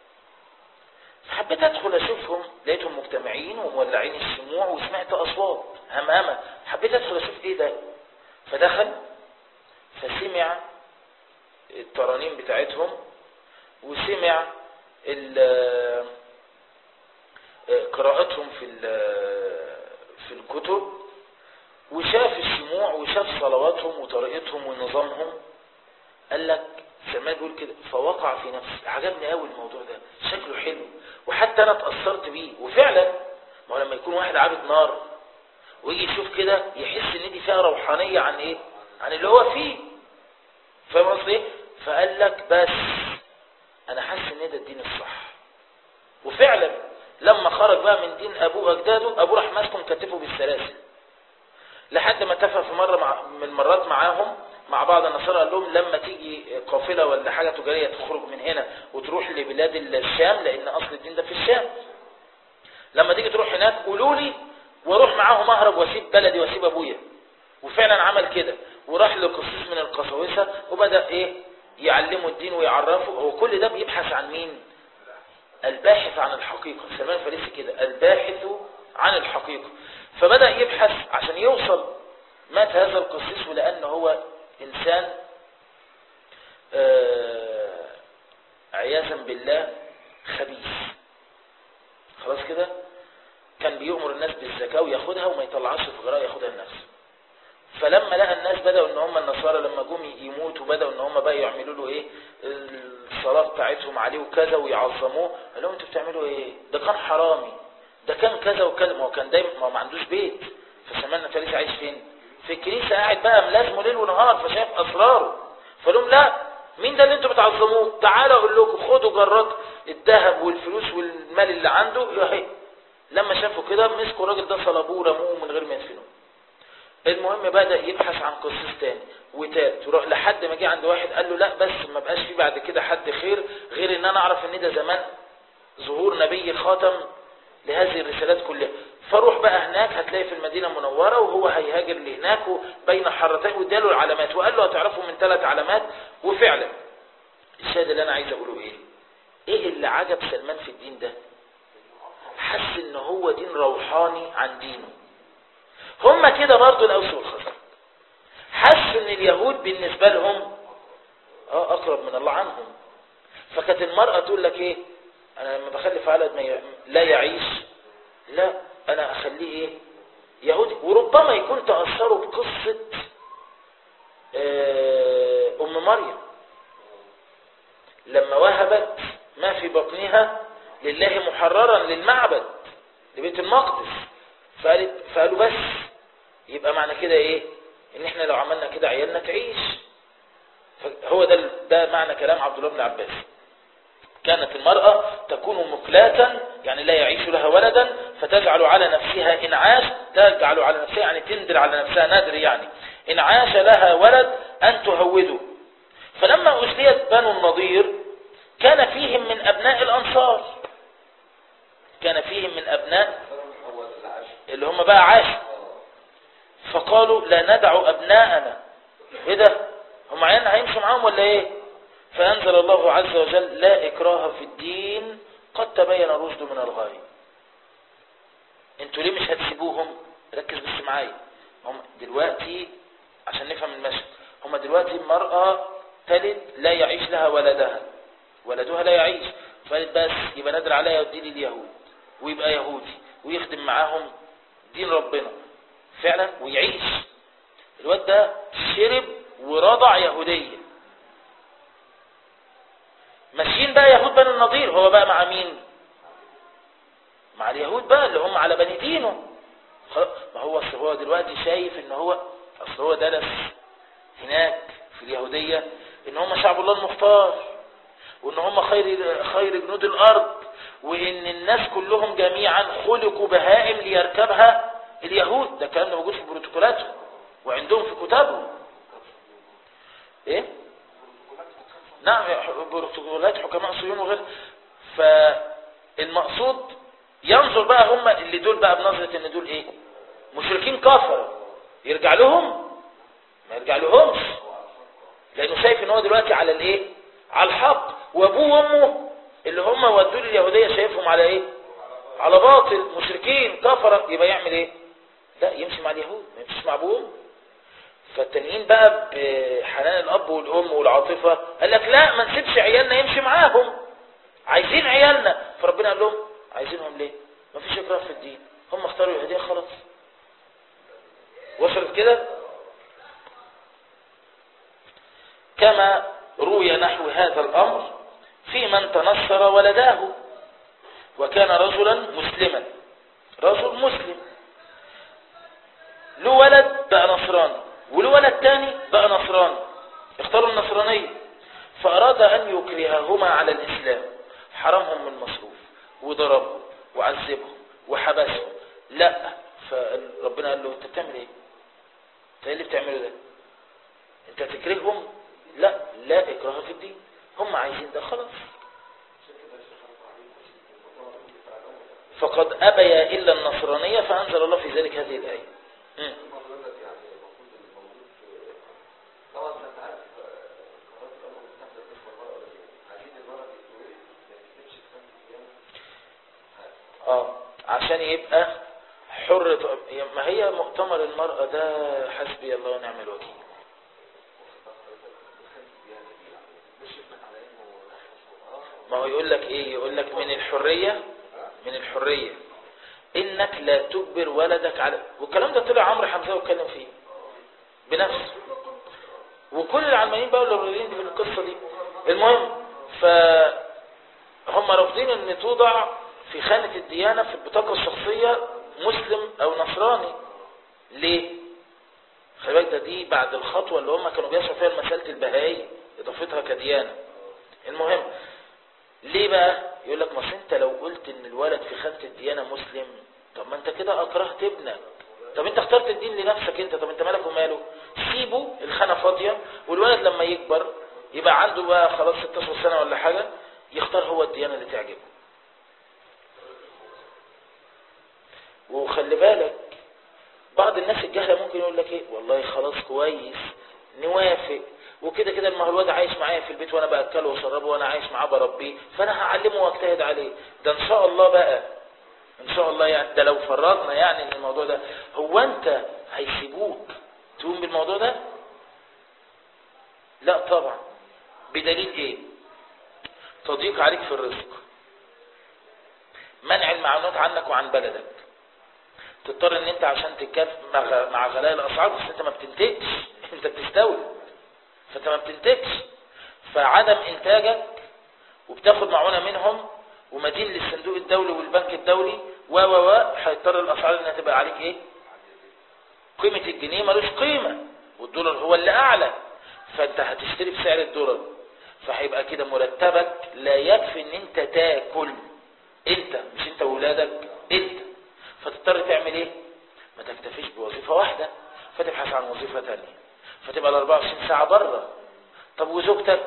فحبيت ادخل اشوفهم لقيتهم مجتمعين ومولعين الشموع وسمعت اصوات همامة حبيت ادخل اشوف ايه ده فدخل فسمع الترانيم بتاعتهم وسمع قراءتهم في في الكتب وشاف الشموع وشاف صلواتهم وطريقتهم ونظامهم قال لك سلمان بيقول كده فوقع في نفسي عجبني قوي الموضوع ده شكله حلو وحتى انا اتاثرت بيه وفعلا ما هو لما يكون واحد عابد نار ويجي يشوف كده يحس ان دي فيها روحانيه عن ايه عن اللي هو فيه فاهم قصدي ايه فقال لك بس انا حاسس ان ده الدين الصح وفعلا لما خرج بقى من دين ابوه اجداده ابوه راح ماسكه مكتفه بالسلاسل لحد ما اتفق في مره مع من المرات معاهم مع بعض النصارى قال لهم لما تيجي قافله ولا حاجه تجاريه تخرج من هنا وتروح لبلاد الشام لان اصل الدين ده في الشام لما تيجي تروح هناك قولوا لي واروح معاهم اهرب واسيب بلدي واسيب ابويا وفعلا عمل كده وراح لقسيس من القساوسه وبدا ايه يعلموا الدين ويعرفوا هو كل ده بيبحث عن مين الباحث عن الحقيقة سلمان الفارسي كده الباحث عن الحقيقة فبدأ يبحث عشان يوصل مات هذا القسيس ولأنه هو إنسان آه عياذا بالله خبيث خلاص كده كان بيؤمر الناس بالزكاة وياخدها وما يطلعش فقراء ياخدها لنفسه فلما لقى الناس بدأوا ان هم النصارى لما جم يموتوا بدأوا ان هم بقى يعملوا له ايه الصلاة بتاعتهم عليه وكذا ويعظموه قال لهم انتوا بتعملوا ايه ده كان حرامي ده كان كذا وكذا ما هو كان دايما ما, هو ما عندوش بيت فسلمان الفارسي عايش فين في الكنيسة قاعد بقى ملازمه ليل ونهار فشايف اسراره فقال لهم لا مين ده اللي انتوا بتعظموه تعالوا اقول لكم خدوا جرات الذهب والفلوس والمال اللي عنده اهي لما شافوا كده مسكوا الراجل ده صلبوه ورموه من غير ما يدفنوه المهم بدأ يبحث عن قصص تاني وتالت وراح لحد ما جه عند واحد قال له لا بس ما بقاش في بعد كده حد خير غير ان انا اعرف ان ده زمان ظهور نبي خاتم لهذه الرسالات كلها فروح بقى هناك هتلاقي في المدينة المنورة وهو هيهاجر لهناك بين حرتين واداله العلامات وقال له هتعرفوا من ثلاث علامات وفعلا الشاهد اللي انا عايز اقوله ايه ايه اللي عجب سلمان في الدين ده حس ان هو دين روحاني عن دينه هم كده برضو الاوس والخزرج حسوا ان اليهود بالنسبة لهم اه اقرب من الله عنهم فكانت المرأة تقول لك ايه انا لما بخلف ولد ما ي... لا يعيش لا انا اخليه ايه يهودي وربما يكون تأثروا بقصة آه، أم مريم لما وهبت ما في بطنها لله محررا للمعبد لبيت المقدس فقالت فقالوا بس يبقى معنى كده ايه ان احنا لو عملنا كده عيالنا تعيش هو ده ده معنى كلام عبد الله بن عباس كانت المرأة تكون مقلاة يعني لا يعيش لها ولدا فتجعل على نفسها إن عاش تجعل على نفسها يعني تندر على نفسها نادر يعني إن عاش لها ولد أن تهوده فلما أجليت بنو النضير كان فيهم من أبناء الأنصار كان فيهم من أبناء اللي هم بقى عاش فقالوا لا ندع أبناءنا إيه ده هم عيالنا هيمشوا معاهم ولا إيه فأنزل الله عز وجل لا إكراه في الدين قد تبين الرشد من الغاية انتوا ليه مش هتسيبوهم ركز بس معايا هم دلوقتي عشان نفهم المشهد هم دلوقتي المرأة تلد لا يعيش لها ولدها ولدها لا يعيش فقالت بس يبقى نادر عليها يودي لي اليهود ويبقى يهودي ويخدم معاهم دين ربنا فعلا ويعيش الواد ده شرب ورضع يهوديه ماشيين بقى يهود بني النضير هو بقى مع مين مع اليهود بقى اللي هم على بني دينه ما هو اصل هو دلوقتي شايف ان هو اصل هو درس هناك في اليهودية ان هم شعب الله المختار وان هم خير خير جنود الارض وان الناس كلهم جميعا خلقوا بهائم ليركبها اليهود ده الكلام ده موجود في بروتوكولاتهم وعندهم في كتابهم ايه نعم بروتوكولات حكماء صهيون وغير فالمقصود ينظر بقى هم اللي دول بقى بنظرة ان دول ايه مشركين كفر يرجع لهم ما يرجع لهمش لانه شايف ان هو دلوقتي على الايه على الحق وابوه وامه اللي هم ودوا اليهودية شايفهم على ايه على باطل مشركين كفر يبقى يعمل ايه لا يمشي مع اليهود ما يمشيش مع ابوه وامه فالتانيين بقى بحنان الاب والام والعاطفه قال لك لا ما نسيبش عيالنا يمشي معاهم عايزين عيالنا فربنا قال لهم عايزينهم ليه ما فيش اكراه في الدين هم اختاروا اليهوديه خلاص وصلت كده كما روي نحو هذا الامر في من تنصر ولداه وكان رجلا مسلما رجل مسلم له ولد بقى نصراني وله ولد تاني بقى نصراني اختاروا النصرانية فأراد أن يكرههما على الإسلام حرمهم من مصروف وضربهم وعذبهم وحبسهم لا فربنا قال له انت بتعمل ايه انت ايه اللي بتعمله ده انت تكرههم لا لا اكراه في الدين هم عايزين ده خلاص فقد أبي إلا النصرانية فأنزل الله في ذلك هذه الآية م. اه عشان يبقى حر ما هي مؤتمر المرأة ده حسبي الله ونعم الوكيل ما هو يقول لك ايه يقول لك من الحرية من الحرية انك لا تجبر ولدك على والكلام ده طلع عمرو حمزة واتكلم فيه بنفسه وكل العلمانيين بقى اللي راضيين في القصة دي المهم فهم رافضين ان توضع في خانة الديانة في البطاقة الشخصية مسلم او نصراني ليه خلي بالك ده دي بعد الخطوة اللي هم كانوا بيسعوا فيها مسألة البهائي اضافتها كديانة المهم ليه بقى يقول لك ما انت لو قلت ان الولد في خانة الديانة مسلم طب ما انت كده اكرهت ابنك طب انت اخترت الدين لنفسك انت طب انت مالك وماله سيبه الخانة فاضية والولد لما يكبر يبقى عنده بقى خلاص 16 سنة ولا حاجة يختار هو الديانة اللي تعجبه وخلي بالك بعض الناس الجهلة ممكن يقول لك ايه والله خلاص كويس نوافق وكده كده ما هو الواد عايش معايا في البيت وانا باكله واشربه وانا عايش معاه بربيه فانا هعلمه واجتهد عليه ده ان شاء الله بقى ان شاء الله يعني ده لو فرضنا يعني ان الموضوع ده هو انت هيسيبوك تقوم بالموضوع ده لا طبعا بدليل ايه تضييق عليك في الرزق منع المعلومات عنك وعن بلدك تضطر ان انت عشان تكاف مع مع غلاء الاسعار بس انت ما بتنتجش انت بتستورد فانت ما بتنتجش فعدم انتاجك وبتاخد معونه منهم ومدين للصندوق الدولي والبنك الدولي و و و هيضطر الاسعار انها تبقى عليك ايه قيمه الجنيه ملوش قيمه والدولار هو اللي اعلى فانت هتشتري بسعر الدولار فهيبقى كده مرتبك لا يكفي ان انت تاكل انت مش انت وولادك انت فتضطر تعمل ايه ما تكتفيش بوظيفة واحدة فتبحث عن وظيفة تانية فتبقى ال 24 ساعة بره طب وزوجتك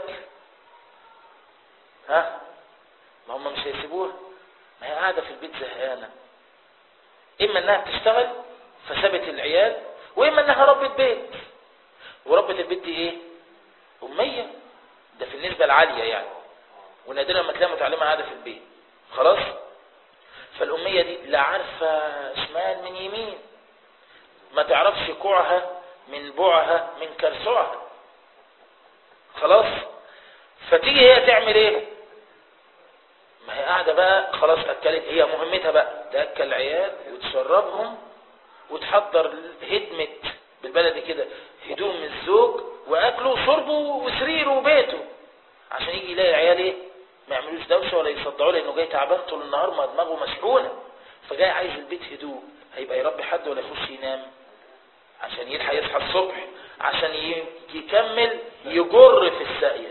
ها ما هم مش هيسيبوها ما هي قاعدة في البيت زهقانة اما انها بتشتغل فسابت العيال واما انها ربة بيت وربة البيت دي ايه امية ده في النسبة العالية يعني ونادرا ما تلاقي متعلمة قاعدة في البيت خلاص فالأمية دي لا عارفة شمال من يمين ما تعرفش كوعها من بوعها من كرسوعها خلاص فتيجي هي تعمل ايه ما هي قاعدة بقى خلاص أكلت هي مهمتها بقى تأكل العيال وتشربهم وتحضر هدمة بالبلدي كده هدوم الزوج وأكله وشربه وسريره وبيته عشان يجي يلاقي العيال ايه ما يعملوش دوشه ولا يصدعوه لانه جاي تعبان طول النهار ما دماغه مسحونه فجاي عايز البيت هدوء هيبقى يربي حد ولا يخش ينام عشان يلحق يصحى الصبح عشان يكمل يجر في الساقيه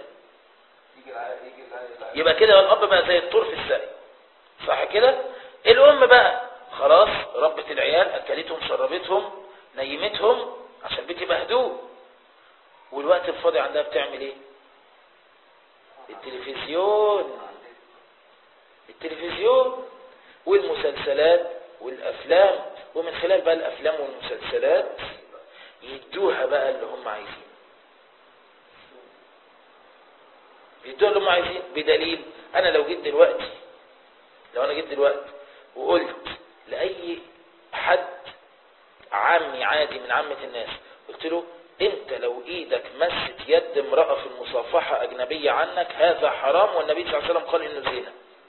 يبقى كده الاب بقى زي الطور في الساقيه صح كده الام بقى خلاص ربت العيال اكلتهم شربتهم نيمتهم عشان البيت يبقى هدوء والوقت الفاضي عندها بتعمل ايه التلفزيون التلفزيون والمسلسلات والافلام ومن خلال بقى الافلام والمسلسلات يدوها بقى اللي هم عايزين يدوها اللي هم عايزين بدليل انا لو جيت دلوقتي لو انا جيت دلوقتي وقلت لاي حد عامي عادي من عامة الناس قلت له انت لو ايدك مست يد امرأة في المصافحة اجنبية عنك هذا حرام والنبي صلى الله عليه وسلم قال انه زنا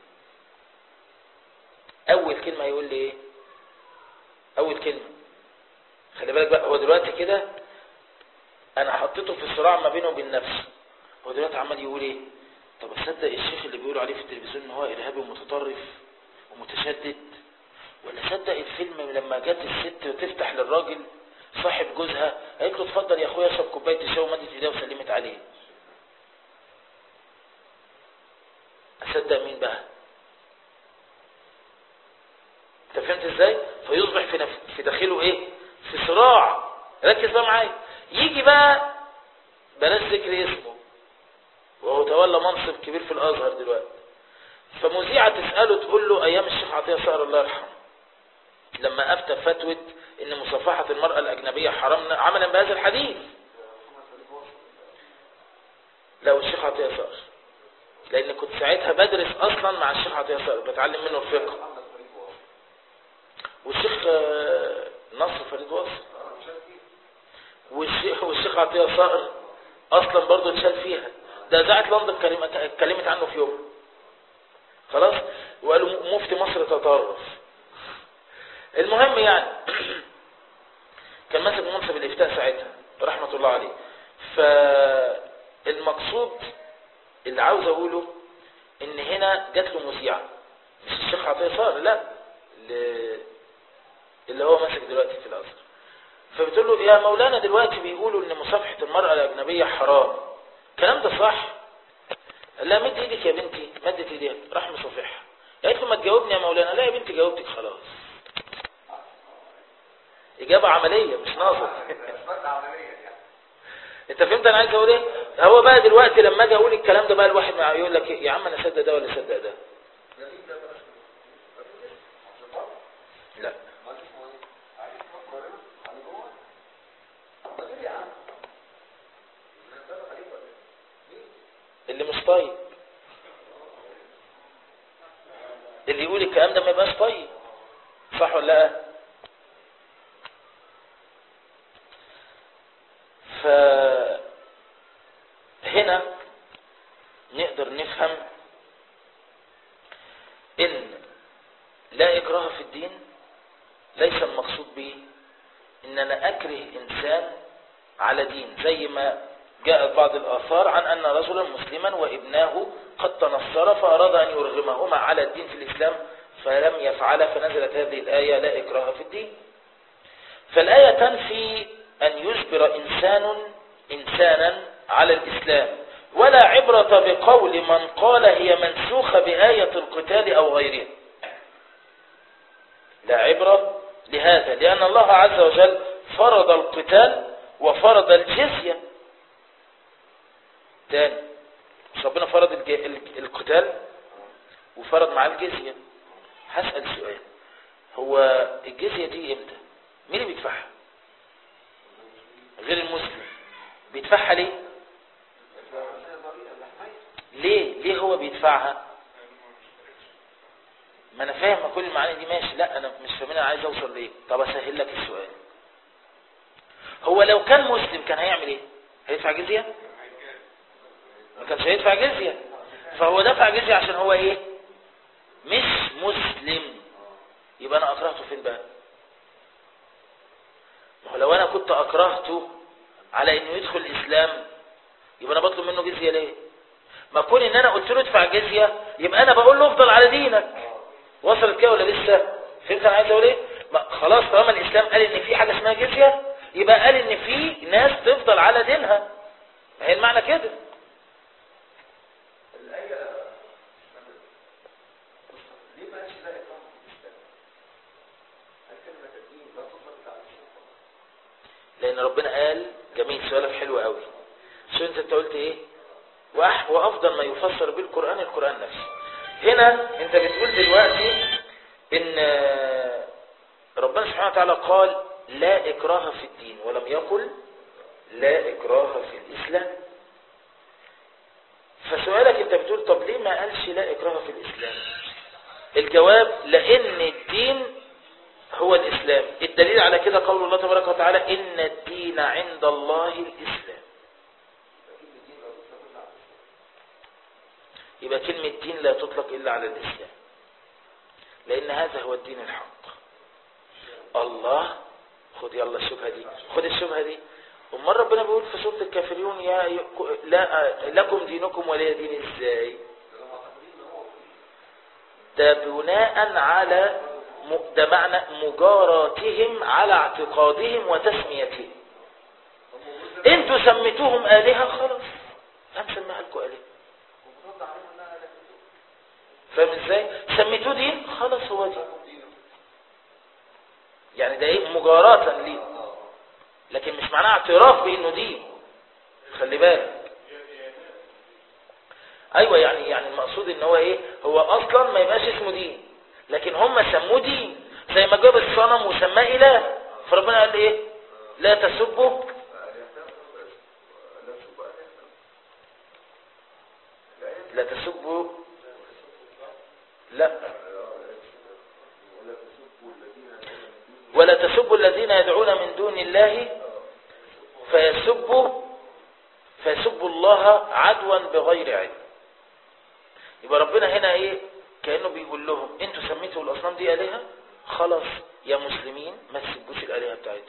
اول كلمة يقول لي ايه اول كلمة خلي بالك بقى هو دلوقتي كده انا حطيته في صراع ما بينه وبين نفسه هو دلوقتي عمال يقول ايه طب اصدق الشيخ اللي بيقولوا عليه في التلفزيون ان هو ارهابي ومتطرف ومتشدد ولا صدق الفيلم لما جت الست وتفتح للراجل صاحب جوزها قالت له اتفضل يا اخويا اشرب كوبايه الشاي ومدت ايديها وسلمت عليه اصدق مين بقى انت فهمت ازاي فيصبح في نف... في داخله ايه في صراع ركز بقى معايا يجي بقى بلاش ذكر اسمه وهو تولى منصب كبير في الازهر دلوقتي فمذيعه تساله تقول له ايام الشيخ عطيه صقر الله يرحمه لما افتى فتوى ان مصافحة المرأة الاجنبية حرام عملا بهذا الحديث لو الشيخ عطية صقر لان كنت ساعتها بدرس اصلا مع الشيخ عطية صقر بتعلم منه الفقه والشيخ نصر فريد واصل والشيخ والشيخ عطية صقر اصلا برضه اتشال فيها ده اذاعه لندن اتكلمت عنه في يوم خلاص وقالوا مفتي مصر تطرف المهم يعني كان ماسك منصب الافتاء ساعتها رحمة الله عليه فالمقصود اللي عاوز اقوله ان هنا جات له مذيعة مش الشيخ عطية صار لا اللي هو ماسك دلوقتي في الازهر فبتقول له يا مولانا دلوقتي بيقولوا ان مصافحة المرأة الاجنبية حرام الكلام ده صح قال لها مد ايدك يا بنتي مدت ايديها راح مصافحها قالت له ما تجاوبني يا مولانا لا يا بنتي جاوبتك خلاص إجابة عملية مش ناظر انت فهمت انا عايز اقول ايه هو بقى دلوقتي لما اجي اقول الكلام ده بقى الواحد يقول لك يا عم انا صدق ده ولا صدق ده لا اللي مش طيب اللي يقول الكلام ده ما يبقاش طيب صح ولا لا فهنا نقدر نفهم ان لا اكراه في الدين ليس المقصود به ان انا اكره انسان على دين زي ما جاءت بعض الاثار عن ان رجلا مسلما وابناه قد تنصر فاراد ان يرغمهما على الدين في الاسلام فلم يفعل فنزلت هذه الايه لا اكراه في الدين فالايه تنفي ان يجبر انسان انسانا على الاسلام ولا عبرة بقول من قال هي منسوخة بآية القتال أو غيرها لا عبرة لهذا لأن الله عز وجل فرض القتال وفرض الجزية تاني مش ربنا فرض الج... ال- القتال وفرض معاه الجزية هسأل سؤال هو الجزية دي امتى مين اللي بيدفعها غير المسلم بيدفعها ليه ليه ليه هو بيدفعها ما انا فاهم كل المعاني دي ماشي لا انا مش فاهمين انا عايز اوصل لايه طب اسهل لك السؤال هو لو كان مسلم كان هيعمل ايه هيدفع جزيه ما كانش هيدفع جزيه فهو دفع جزيه عشان هو ايه مش مسلم يبقى انا اكرهته فين بقى ما هو لو انا كنت اكرهته على انه يدخل الاسلام يبقى انا بطلب منه جزيه ليه ما كون ان انا قلت له ادفع جزيه يبقى انا بقول له افضل على دينك وصلت كده ولا لسه فهمت انا عايز اقول ايه ما خلاص طالما الاسلام قال ان في حاجه اسمها جزيه يبقى قال ان في ناس تفضل على دينها ما هي المعنى كده
الآية ليه ما قالش لا إكراه في الإسلام؟ هل كلمة الدين لا تطلق على الشيطان؟
لان ربنا قال جميل سؤالك حلو قوي شو انت انت قلت ايه وأح وافضل ما يفسر بالقران القران نفسه هنا انت بتقول دلوقتي ان آه، ربنا سبحانه وتعالى قال لا اكراه في الدين ولم يقل لا اكراه في الاسلام فسؤالك انت بتقول طب ليه ما قالش لا اكراه في الاسلام الجواب لان الدين هو الإسلام الدليل على كده قول الله تبارك وتعالى إن الدين عند الله الإسلام يبقى كلمة دين لا تطلق إلا على الإسلام لأن هذا هو الدين الحق الله خد يلا الشبهة دي خد الشبهة دي أمال ربنا بيقول في سورة الكافرون يا ي- لا لكم دينكم ولي دين ازاي ده بناء على م- ده معنى مجاراتهم على اعتقادهم وتسميتهم انتوا سميتوهم آلهة خلاص انا مسميها لكم آلهة فاهم ازاي سميتوه دين خلاص هو دين يعني ده ايه مجاراة ليه لكن مش معناه اعتراف بانه دين خلي بالك ايوه يعني يعني المقصود ان هو ايه هو اصلا ما يبقاش اسمه دين لكن هم سموه دين زي ما جاب الصنم وسماه اله فربنا قال ايه لا تسبوا لا تسبوا لا ولا تسبوا الذين يدعون من دون الله فيسبوا فيسبوا الله عدوا بغير علم يبقى ربنا هنا ايه كأنه بيقول لهم انتوا سميتوا الاصنام دي آلهة خلاص يا مسلمين ما تسبوش الآلهة بتاعتهم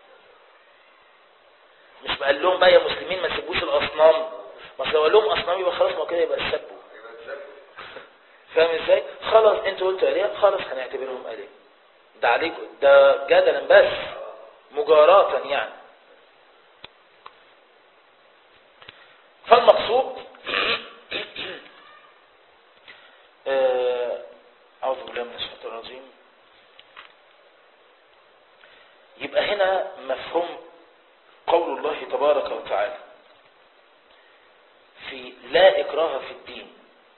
مش قال لهم بقى يا مسلمين ما تسبوش الاصنام ما أصل لو قال لهم اصنام يبقى خلاص ما كده يبقى سبوا فاهم ازاي خلاص انتوا قلتوا آلهة خلاص هنعتبرهم آلهة ده عليكم ده جدلا بس مجاراة يعني فالمقصود آه، أعوذ بالله من الشيطان الرجيم يبقى هنا مفهوم قول الله تبارك وتعالى في لا إكراه في الدين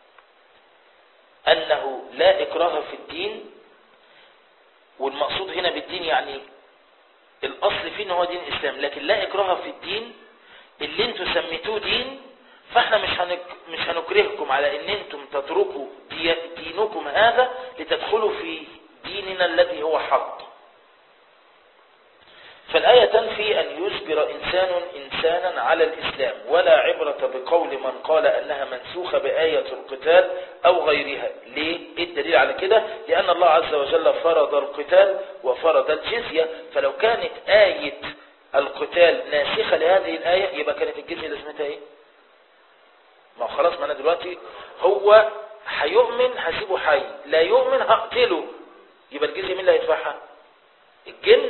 أنه لا إكراه في الدين والمقصود هنا بالدين يعني الأصل فيه ان هو دين الإسلام لكن لا إكراه في الدين اللي انتوا سميتوه دين فاحنا مش هنك مش هنكرهكم على ان انتم تتركوا دي دينكم هذا لتدخلوا في ديننا الذي هو حق فالآية تنفي أن يجبر إنسان إنسانا على الإسلام ولا عبرة بقول من قال أنها منسوخة بآية القتال أو غيرها ليه؟ إيه الدليل على كده؟ لأن الله عز وجل فرض القتال وفرض الجزية فلو كانت آية القتال ناسخة لهذه الآية يبقى كانت الجزية لازمتها إيه؟ ما هو خلاص ما أنا دلوقتي هو هيؤمن هسيبه حي لا يؤمن هقتله يبقى الجزية مين اللي هيدفعها؟ الجن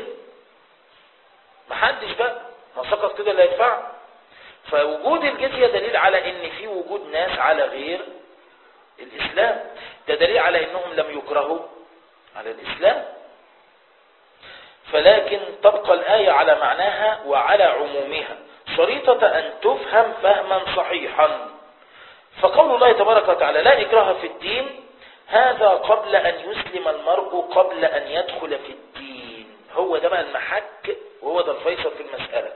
محدش بقى ما سقط كده اللي هيدفع فوجود الجزية دليل على ان في وجود ناس على غير الاسلام ده دليل على انهم لم يكرهوا على الاسلام فلكن تبقى الآية على معناها وعلى عمومها شريطة أن تفهم فهما صحيحا فقول الله تبارك وتعالى لا إكراه في الدين هذا قبل أن يسلم المرء قبل أن يدخل في الدين هو ده بقى المحك وهو ده الفيصل في المسألة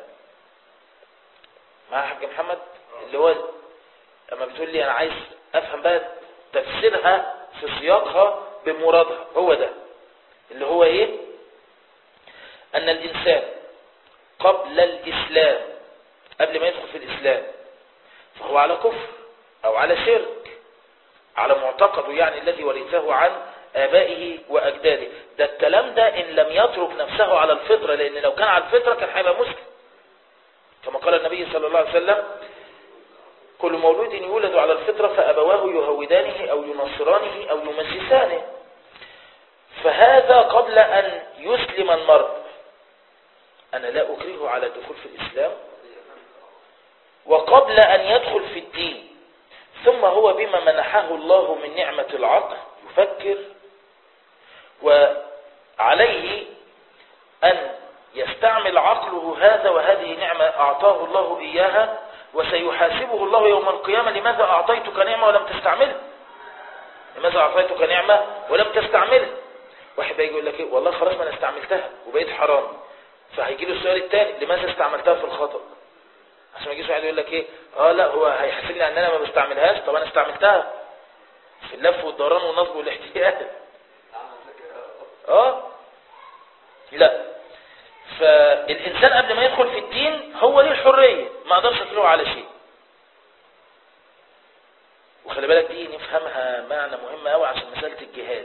مع حاج محمد اللي هو لما بتقول لي أنا عايز أفهم بقى تفسيرها في سياقها بمرادها هو ده اللي هو إيه أن الإنسان قبل الإسلام قبل ما يدخل في الإسلام فهو على كفر أو على شرك على معتقده يعني الذي ورثه عن آبائه وأجداده ده الكلام ده إن لم يترك نفسه على الفطرة لأن لو كان على الفطرة كان هيبقى مسلم كما قال النبي صلى الله عليه وسلم كل مولود يولد على الفطرة فأبواه يهودانه أو ينصرانه أو يمجسانه فهذا قبل أن يسلم المرء أنا لا أكرهه على الدخول في الإسلام وقبل أن يدخل في الدين ثم هو بما منحه الله من نعمة العقل يفكر وعليه أن يستعمل عقله هذا وهذه نعمة أعطاه الله إياها وسيحاسبه الله يوم القيامة لماذا أعطيتك نعمة ولم تستعملها لماذا أعطيتك نعمة ولم تستعملها واحد بيجي يقول لك ايه والله خلاص ما انا استعملتها وبقيت حرام فهيجي له السؤال الثاني لماذا استعملتها في الخطأ عشان ما يجيش واحد يقول لك ايه اه لا هو هيحاسبني ان انا ما بستعملهاش طب انا استعملتها في اللف والدوران والنصب والاحتيال اه لا فالإنسان قبل ما يدخل في الدين هو ليه الحرية ما اقدرش أكله على شيء وخلي بالك دي نفهمها معنى مهم قوي عشان مسألة الجهاد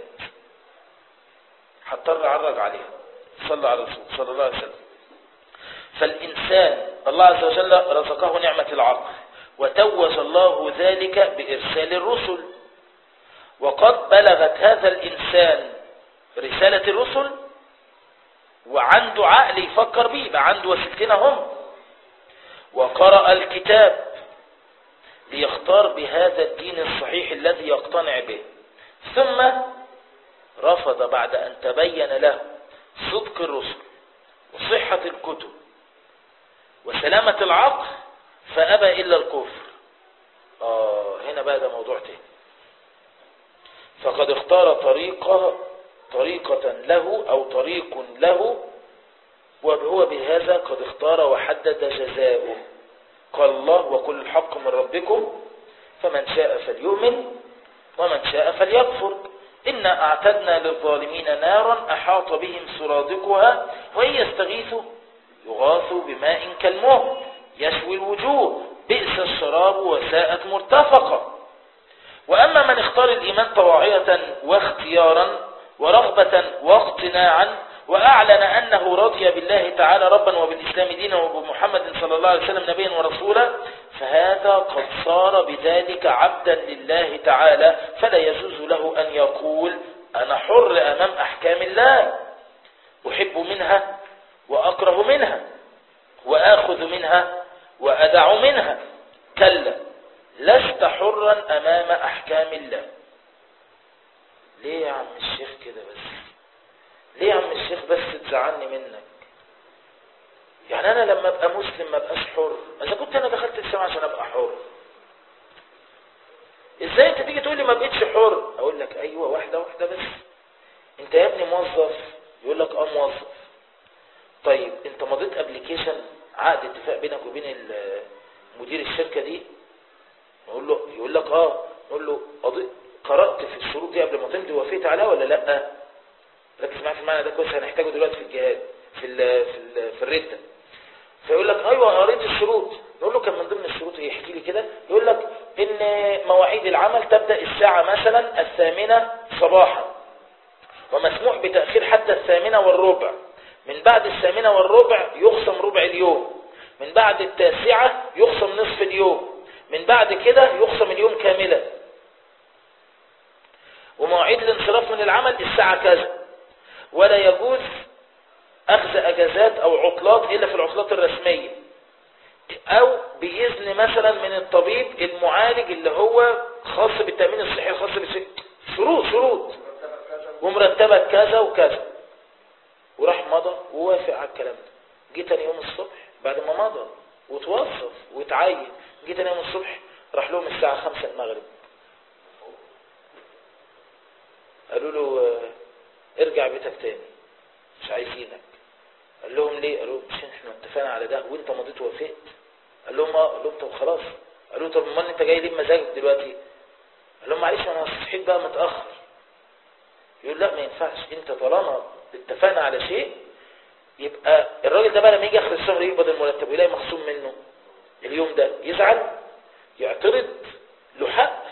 هضطر أعرج عليها صلى على الرسول صلى الله عليه وسلم فالإنسان الله عز وجل رزقه نعمة العقل وتوج الله ذلك بإرسال الرسل وقد بلغت هذا الإنسان رسالة الرسل وعنده عقل يفكر بيه يبقى عنده وسيلتين هم وقرأ الكتاب ليختار بهذا الدين الصحيح الذي يقتنع به ثم رفض بعد أن تبين له صدق الرسل وصحة الكتب وسلامة العقل فأبى إلا الكفر آه هنا بقى ده موضوع تاني فقد اختار طريقة طريقة له أو طريق له وهو بهذا قد اختار وحدد جزاؤه قال الله وكل الحق من ربكم فمن شاء فليؤمن ومن شاء فليكفر إنا أعتدنا للظالمين نارا أحاط بهم سرادقها وإن يستغيثوا يغاثوا بماء كالمهل يشوي الوجوه بئس الشراب وساءت مرتفقة وأما من اختار الإيمان طواعية واختيارا ورغبة واقتناعا وأعلن أنه رضي بالله تعالى ربا وبالإسلام دينا وبمحمد صلى الله عليه وسلم نبيا ورسولا فهذا قد صار بذلك عبدا لله تعالى فلا يجوز له أن يقول أنا حر أمام أحكام الله أحب منها وأكره منها وآخذ منها وأدع منها كلا لست حرا أمام أحكام الله ليه يا عم الشيخ كده بس ليه يا عم الشيخ بس تزعلني منك يعني انا لما ابقى مسلم ما ابقاش حر اذا كنت انا دخلت السماء عشان ابقى حر ازاي انت تيجي تقول لي ما بقتش حر اقول لك ايوه واحده واحده بس انت يا ابني موظف يقول لك اه موظف طيب انت مضيت ابلكيشن عقد اتفاق بينك وبين مدير الشركه دي نقول له يقول لك اه نقول له قضيت قرأت في الشروط دي قبل ما تمضي ووافقت عليها ولا لا ركز معايا في المعنى ده كويس هنحتاجه دلوقتي في الجهاد في ال في ال في الردة فيقول لك ايوه قريت الشروط نقول له كان من ضمن الشروط ايه احكي لي كده يقول لك ان مواعيد العمل تبدأ الساعة مثلا الثامنة صباحا ومسموح بتأخير حتى الثامنة والربع من بعد الثامنة والربع يخصم ربع اليوم من بعد التاسعة يخصم نصف اليوم من بعد كده يخصم اليوم كاملا ومواعيد الانصراف من العمل الساعة كذا ولا يجوز أخذ أجازات أو عطلات إلا في العطلات الرسمية أو بإذن مثلا من الطبيب المعالج اللي هو خاص بالتأمين الصحي الخاص بالصحي شروط شروط ومرتبة كذا وكذا وراح مضى ووافق على الكلام ده جه تاني يوم الصبح بعد ما مضى وتوظف وتعين جه تاني يوم الصبح راح لهم الساعة خمسة المغرب قالوا له آه، ارجع بيتك تاني مش عايزينك قال لهم ليه قالوا مش احنا اتفقنا على ده وانت مضيت ووافقت قال لهم اه قال لهم طب خلاص قالوا طب امال انت جاي ليه بمزاجك دلوقتي قال لهم معلش انا صحيت بقى متاخر يقول لا ما ينفعش انت طالما اتفقنا على شيء يبقى الراجل ده بقى لما يجي اخر الشهر يقبض المرتب ويلاقي مخصوم منه اليوم ده يزعل يعترض له حق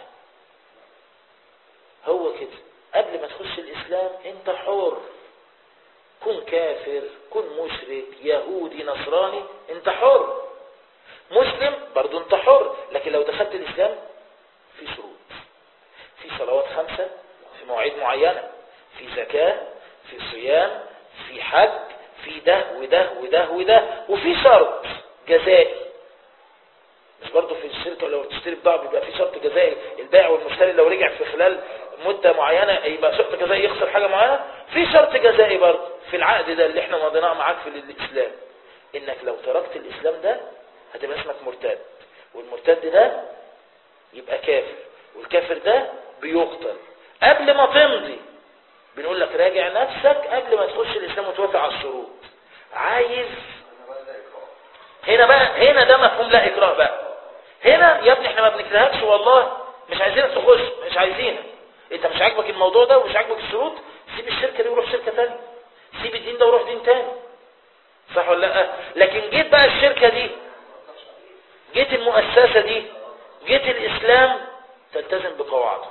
هو كده قبل ما تخش الاسلام انت حر كن كافر كن مشرك يهودي نصراني انت حر مسلم برضو انت حر لكن لو دخلت الاسلام في شروط في صلوات خمسة في مواعيد معينة في زكاة في صيام في حج في ده وده وده وده وفي شرط جزائي مش برضه في الشركة لو تشتري بضاعة بيبقى في شرط جزائي البائع والمشتري لو رجع في خلال مدة معينة يبقى شرط جزائي يخسر حاجة معينة في شرط جزائي برضه في العقد ده اللي احنا مضيناه معاك في الإسلام انك لو تركت الإسلام ده هتبقى اسمك مرتد والمرتد ده يبقى كافر والكافر ده بيقتل قبل ما تمضي بنقول لك راجع نفسك قبل ما تخش الإسلام وتوافق على الشروط عايز هنا بقى هنا ده مفهوم لا إكراه بقى هنا يا ابني احنا ما بنكرهكش والله مش عايزينك تخش مش عايزينك انت مش عاجبك الموضوع ده ومش عاجبك الشروط سيب الشركة دي وروح شركة تانية سيب الدين ده وروح دين تاني صح ولا لا لكن جيت بقى الشركة دي جيت المؤسسة دي جيت الإسلام تلتزم بقواعده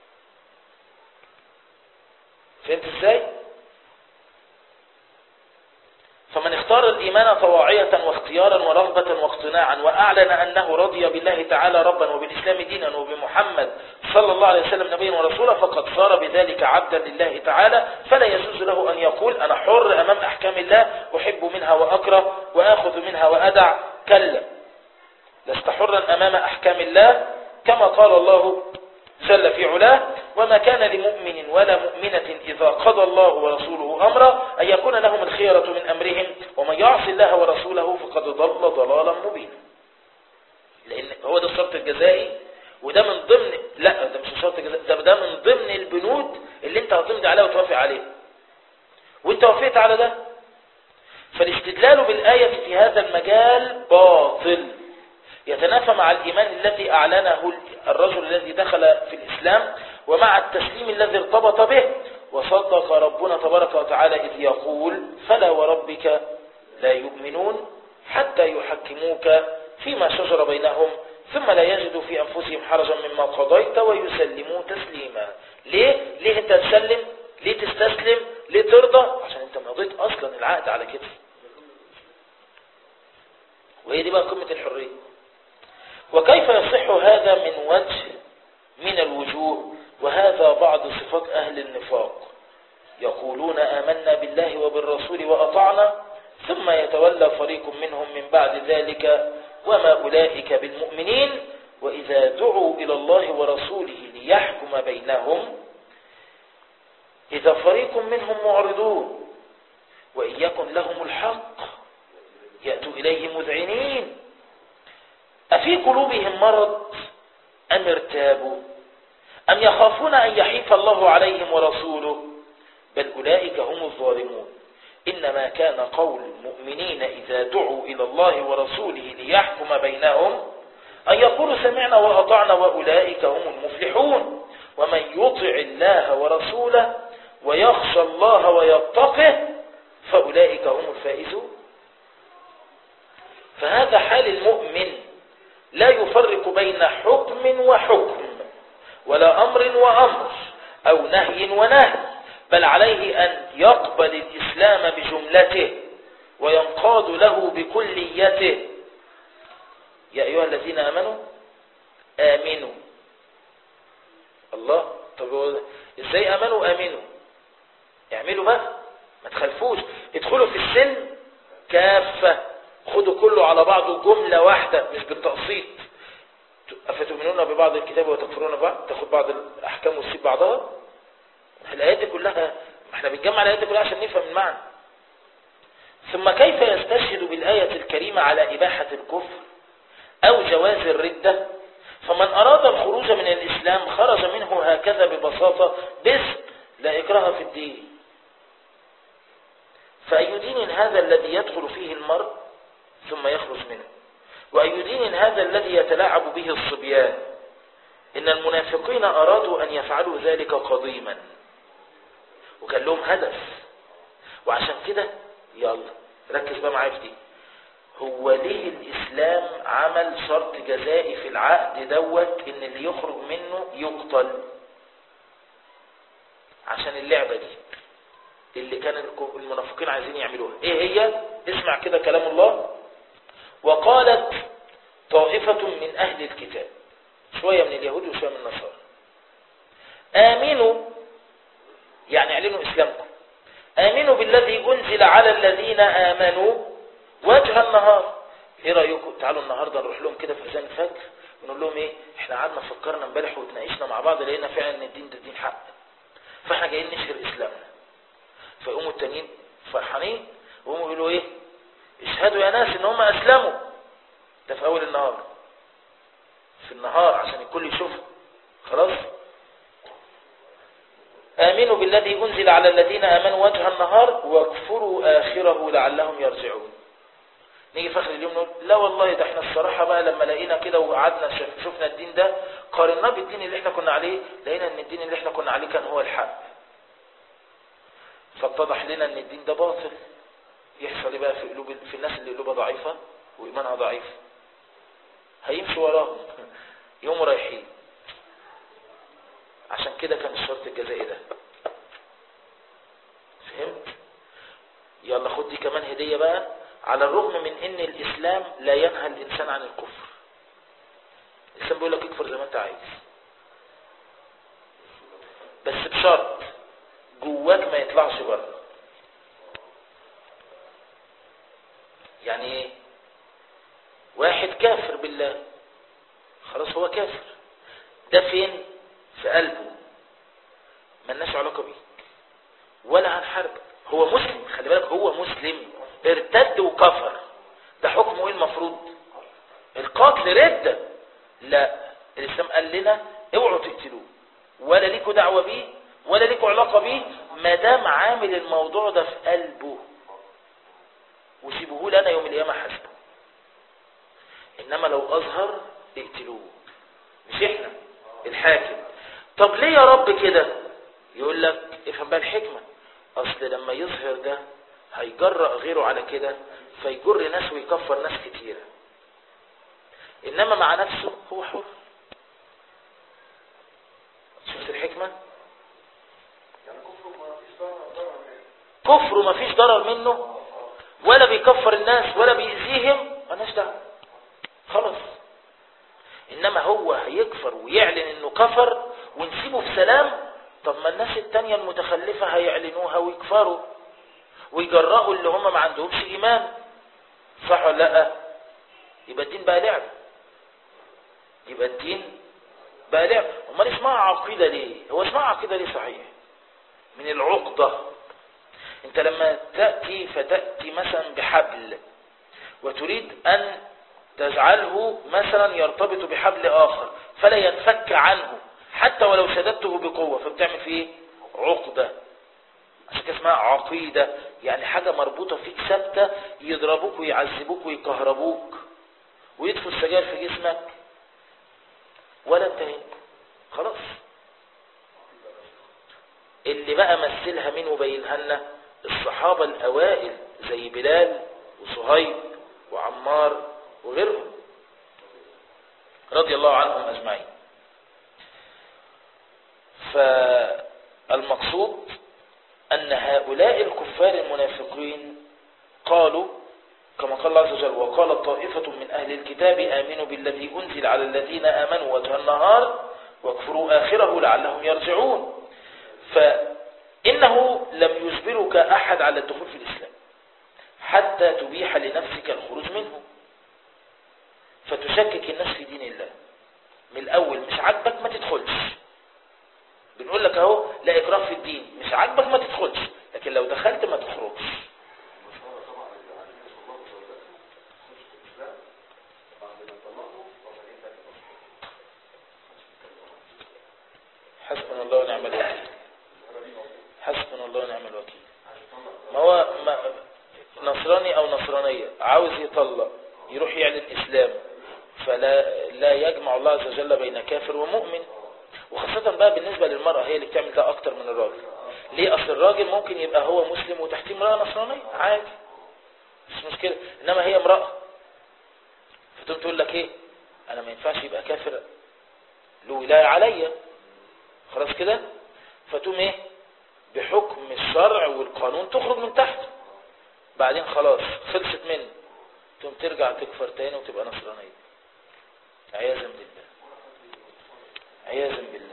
فهمت ازاي فمن اختار الإيمان طواعية واختيارا ورغبة واقتناعا وأعلن أنه رضي بالله تعالى ربا وبالإسلام دينا وبمحمد صلى الله عليه وسلم نبيا ورسولا فقد صار بذلك عبدا لله تعالى فلا يجوز له أن يقول أنا حر أمام أحكام الله أحب منها وأكره وآخذ منها وأدع كلا لست حرا أمام أحكام الله كما قال الله جل في علاه وما كان لمؤمن ولا مؤمنة إذا قضى الله ورسوله أمرا أن يكون لهم الخيرة من أمرهم ومن يعص الله ورسوله فقد ضل ضلالا مبينا لأن هو ده الشرط الجزائي وده من ضمن لا ده مش الشرط الجزائي ده, ده من ضمن البنود اللي انت هتمضي عليها وتوافق عليها وانت وافقت على ده فالاستدلال بالآية في هذا المجال باطل يتنافى مع الإيمان الذي أعلنه الرجل الذي دخل في الإسلام ومع التسليم الذي ارتبط به وصدق ربنا تبارك وتعالى إذ يقول فلا وربك لا يؤمنون حتى يحكموك فيما شجر بينهم ثم لا يجدوا في أنفسهم حرجا مما قضيت ويسلموا تسليما ليه؟ ليه انت تسلم؟ ليه تستسلم؟ ليه ترضى؟ عشان انت مضيت أصلا العقد على كده وهي دي بقى قمة الحرية وكيف يصح هذا من وجه من الوجوه وهذا بعض صفات أهل النفاق يقولون آمنا بالله وبالرسول وأطعنا ثم يتولى فريق منهم من بعد ذلك وما أولئك بالمؤمنين وإذا دعوا إلى الله ورسوله ليحكم بينهم إذا فريق منهم معرضون وإن يكن لهم الحق يأتوا إليه مذعنين أفي قلوبهم مرض أم ارتابوا أم يخافون أن يحيف الله عليهم ورسوله بل أولئك هم الظالمون إنما كان قول المؤمنين إذا دعوا إلى الله ورسوله ليحكم بينهم أن يقولوا سمعنا وأطعنا وأولئك هم المفلحون ومن يطع الله ورسوله ويخشى الله ويتقه فأولئك هم الفائزون فهذا حال المؤمن لا يفرق بين حكم وحكم ولا أمر وأمر أو نهي ونهي بل عليه أن يقبل الإسلام بجملته وينقاد له بكليته يا أيها الذين آمنوا آمنوا الله طب هو ازاي آمنوا آمنوا اعملوا بقى ما تخلفوش ادخلوا في السلم كافة خدوا كله على بعضه جملة واحدة مش بالتقسيط أفتؤمنون ببعض الكتاب وتكفرون ببعض تاخد بعض الأحكام وتسيب بعضها الآيات دي كلها احنا بنجمع الآيات دي كلها عشان نفهم المعنى ثم كيف يستشهد بالآية الكريمة على إباحة الكفر أو جواز الردة فمن أراد الخروج من الإسلام خرج منه هكذا ببساطة باسم لا إكراه في الدين فأي دين هذا الذي يدخل فيه المرء ثم يخرج منه وأي دين هذا الذي يتلاعب به الصبيان إن المنافقين أرادوا أن يفعلوا ذلك قضيما وكان لهم هدف وعشان كده يلا ركز بقى معايا في دي هو ليه الإسلام عمل شرط جزائي في العقد دوت إن اللي يخرج منه يقتل عشان اللعبة دي اللي كان المنافقين عايزين يعملوها ايه هي اسمع كده كلام الله وقالت طائفة من أهل الكتاب شوية من اليهود وشوية من النصارى آمنوا يعني اعلنوا إسلامكم آمنوا بالذي أنزل على الذين آمنوا وجه النهار ايه رأيكم تعالوا النهاردة نروح لهم كده في أذان الفجر ونقول لهم ايه احنا قعدنا فكرنا امبارح وتناقشنا مع بعض لقينا فعلا ان الدين ده دين حق فاحنا جايين نشهر اسلامنا فيقوموا التانيين فرحانين ويقوموا يقولوا ايه اشهدوا يا ناس ان هم اسلموا ده في اول النهار في النهار عشان الكل يشوفه خلاص آمنوا بالذي أنزل على الذين آمنوا وجه النهار واكفروا آخره لعلهم يرجعون نيجي في آخر اليوم نقول لا والله ده احنا الصراحة بقى لما لقينا كده وقعدنا شفنا الدين ده قارناه بالدين اللي احنا كنا عليه لقينا ان الدين اللي احنا كنا عليه كان هو الحق فاتضح لنا ان الدين ده باطل يحصل ايه بقى في قلوب في الناس اللي قلوبها ضعيفة وإيمانها ضعيف هيمشوا وراهم يوم رايحين عشان كده كان الشرط الجزائي ده فهمت يلا خد دي كمان هدية بقى على الرغم من ان الاسلام لا ينهى الانسان عن الكفر الاسلام بيقول لك اكفر زي ما انت عايز بس بشرط جواك ما يطلعش بره يعني ايه واحد كافر بالله خلاص هو كافر ده فين في قلبه ملناش علاقة بيه ولا هنحاربك هو مسلم خلي بالك هو مسلم ارتد وكفر ده حكمه ايه المفروض القتل ردة لا الاسلام قال لنا اوعوا تقتلوه ولا ليكوا دعوة بيه ولا ليكوا علاقة بيه ما دام عامل الموضوع ده في قلبه وسيبوه لنا يوم القيامة حسبه انما لو اظهر اقتلوه مش احنا الحاكم طب ليه يا رب كده يقول لك افهم بقى الحكمة اصل لما يظهر ده هيجرأ غيره على كده فيجر ناس ويكفر ناس كتيرة انما مع نفسه هو حر شفت الحكمة
يعني كفر ما فيش ضرر ضرر منه.
كفره ما فيش ضرر منه ولا بيكفر الناس ولا بيأذيهم مالناش دعوه خلاص انما هو هيكفر ويعلن انه كفر ونسيبه في سلام طب ما الناس التانية المتخلفة هيعلنوها ويكفروا ويجرأوا اللي هم ما عندهمش ايمان صح ولا لا يبقى الدين بقى لعب يبقى الدين بقى لعب امال اسمها عقيدة ليه هو اسمها عقيدة ليه صحيح من العقدة انت لما تأتي فتأتي مثلا بحبل وتريد ان تجعله مثلا يرتبط بحبل آخر فلا ينفك عنه حتى ولو شددته بقوة فبتعمل فيه عقدة عشان كده اسمها عقيدة يعني حاجة مربوطة فيك ثابتة يضربوك ويعذبوك ويكهربوك ويدفوا السجاير في جسمك ولا انتهيت خلاص اللي بقى مثلها مين وبينها لنا الصحابة الأوائل زي بلال وصهيب وعمار وغيرهم رضي الله عنهم أجمعين فالمقصود أن هؤلاء الكفار المنافقين قالوا كما قال الله عز وجل وقال طائفة من أهل الكتاب آمنوا بالذي أنزل على الذين آمنوا وجه النهار واكفروا آخره لعلهم يرجعون فإنه لم يجبرك أحد على الدخول في الإسلام حتى تبيح لنفسك الخروج منه فتشكك الناس في دين الله من الأول مش عاجبك ما تدخلش بنقول لك اهو لا إكراه في الدين مش عاجبك ما تدخلش لكن لو دخلت ما تخرجش
المشهورة طبعا اللي عايزين يطلقوا زوجاتهم تخش في الإسلام بعد ما طلقوا وبعدين تاني
حسبنا الله ونعم الوكيل حسبنا الله ونعم الوكيل ما هو ما نصراني او نصرانية عاوز يطلق يروح يعلن اسلام فلا لا يجمع الله عز وجل بين كافر ومؤمن وخاصة بقى بالنسبة للمرأة هي اللي بتعمل ده اكتر من الراجل ليه اصل الراجل ممكن يبقى هو مسلم وتحتيه امرأة نصرانية عادي مش مشكلة انما هي امرأة فتقوم تقول لك ايه انا ما ينفعش يبقى كافر له ولاية عليا خلاص كده فتقوم ايه بحكم الشرع والقانون تخرج من تحته بعدين خلاص خلصت منه تقوم ترجع تكفر تاني وتبقى نصرانية عياذا بالله عياذا بالله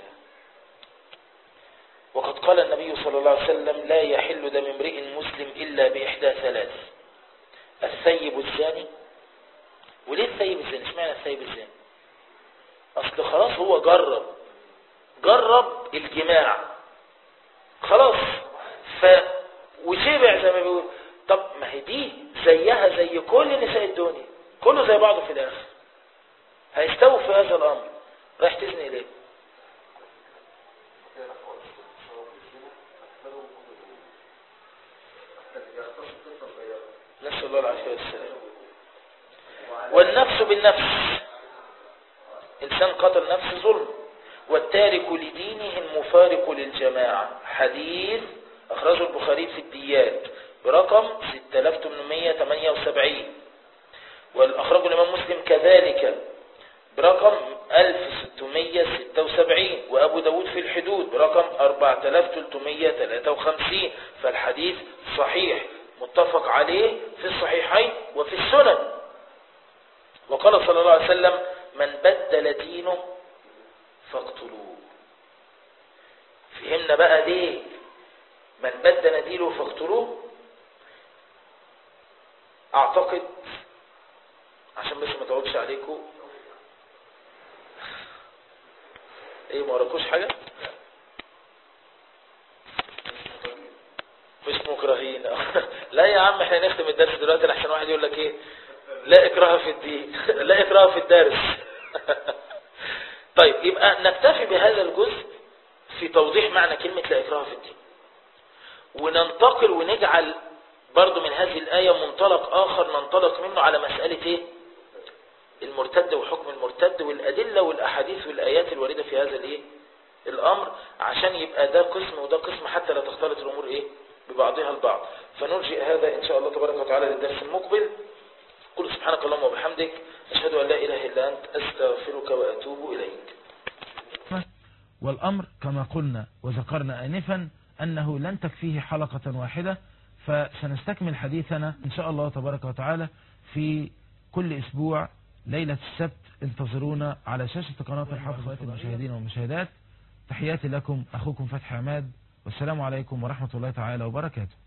وقد قال النبي صلى الله عليه وسلم لا يحل دم امرئ مسلم إلا بإحدى ثلاث الثيب الزاني وليه الثيب الزاني اسمعنا الثيب الزاني أصل خلاص هو جرب جرب الجماع خلاص ف وشبع زي ما بيقول طب ما هي دي زيها زي كل نساء الدنيا كله زي بعضه في الاخر هيستووا في هذا الامر رايح تزني ليه
كده خالص شرب الزنا أكثرهم هم الزنا حتى يختص قصة صغيرة
نسأل الله العافية والسلام
وعلى
والنفس بالنفس إنسان قتل نفس ظلم والتارك لدينه المفارق للجماعة حديث أخرجه البخاري في الديات برقم 6878 والأخرجه الإمام مسلم كذلك برقم 1676 وأبو داود في الحدود برقم 4353 فالحديث صحيح متفق عليه في الصحيحين وفي السنن وقال صلى الله عليه وسلم من بدل دينه فاقتلوه فهمنا بقى ليه من بدل دينه فاقتلوه اعتقد عشان بس ما تقعدش عليكم ايه ما وراكوش حاجه مش مكرهين لا يا عم احنا نختم الدرس دلوقتي لحسن واحد يقول لك ايه لا اكراه في الدين لا اكراه في الدرس طيب يبقى نكتفي بهذا الجزء في توضيح معنى كلمة لا إكراه في الدين وننتقل ونجعل برضو من هذه الآية منطلق آخر ننطلق منه على مسألة إيه؟ المرتد وحكم المرتد والأدلة والأحاديث والآيات الواردة في هذا الإيه؟ الأمر عشان يبقى ده قسم وده قسم حتى لا تختلط الأمور إيه؟ ببعضها البعض فنرجئ هذا إن شاء الله تبارك وتعالى للدرس المقبل قل سبحانك اللهم وبحمدك أشهد أن لا إله إلا أنت أستغفرك وأتوب إليك
والأمر كما قلنا وذكرنا آنفا أنه لن تكفيه حلقة واحدة فسنستكمل حديثنا إن شاء الله تبارك وتعالى في كل أسبوع ليلة السبت انتظرونا على شاشة قناة الحافظات المشاهدين والمشاهدات تحياتي لكم أخوكم فتحي عماد والسلام عليكم ورحمة الله تعالى وبركاته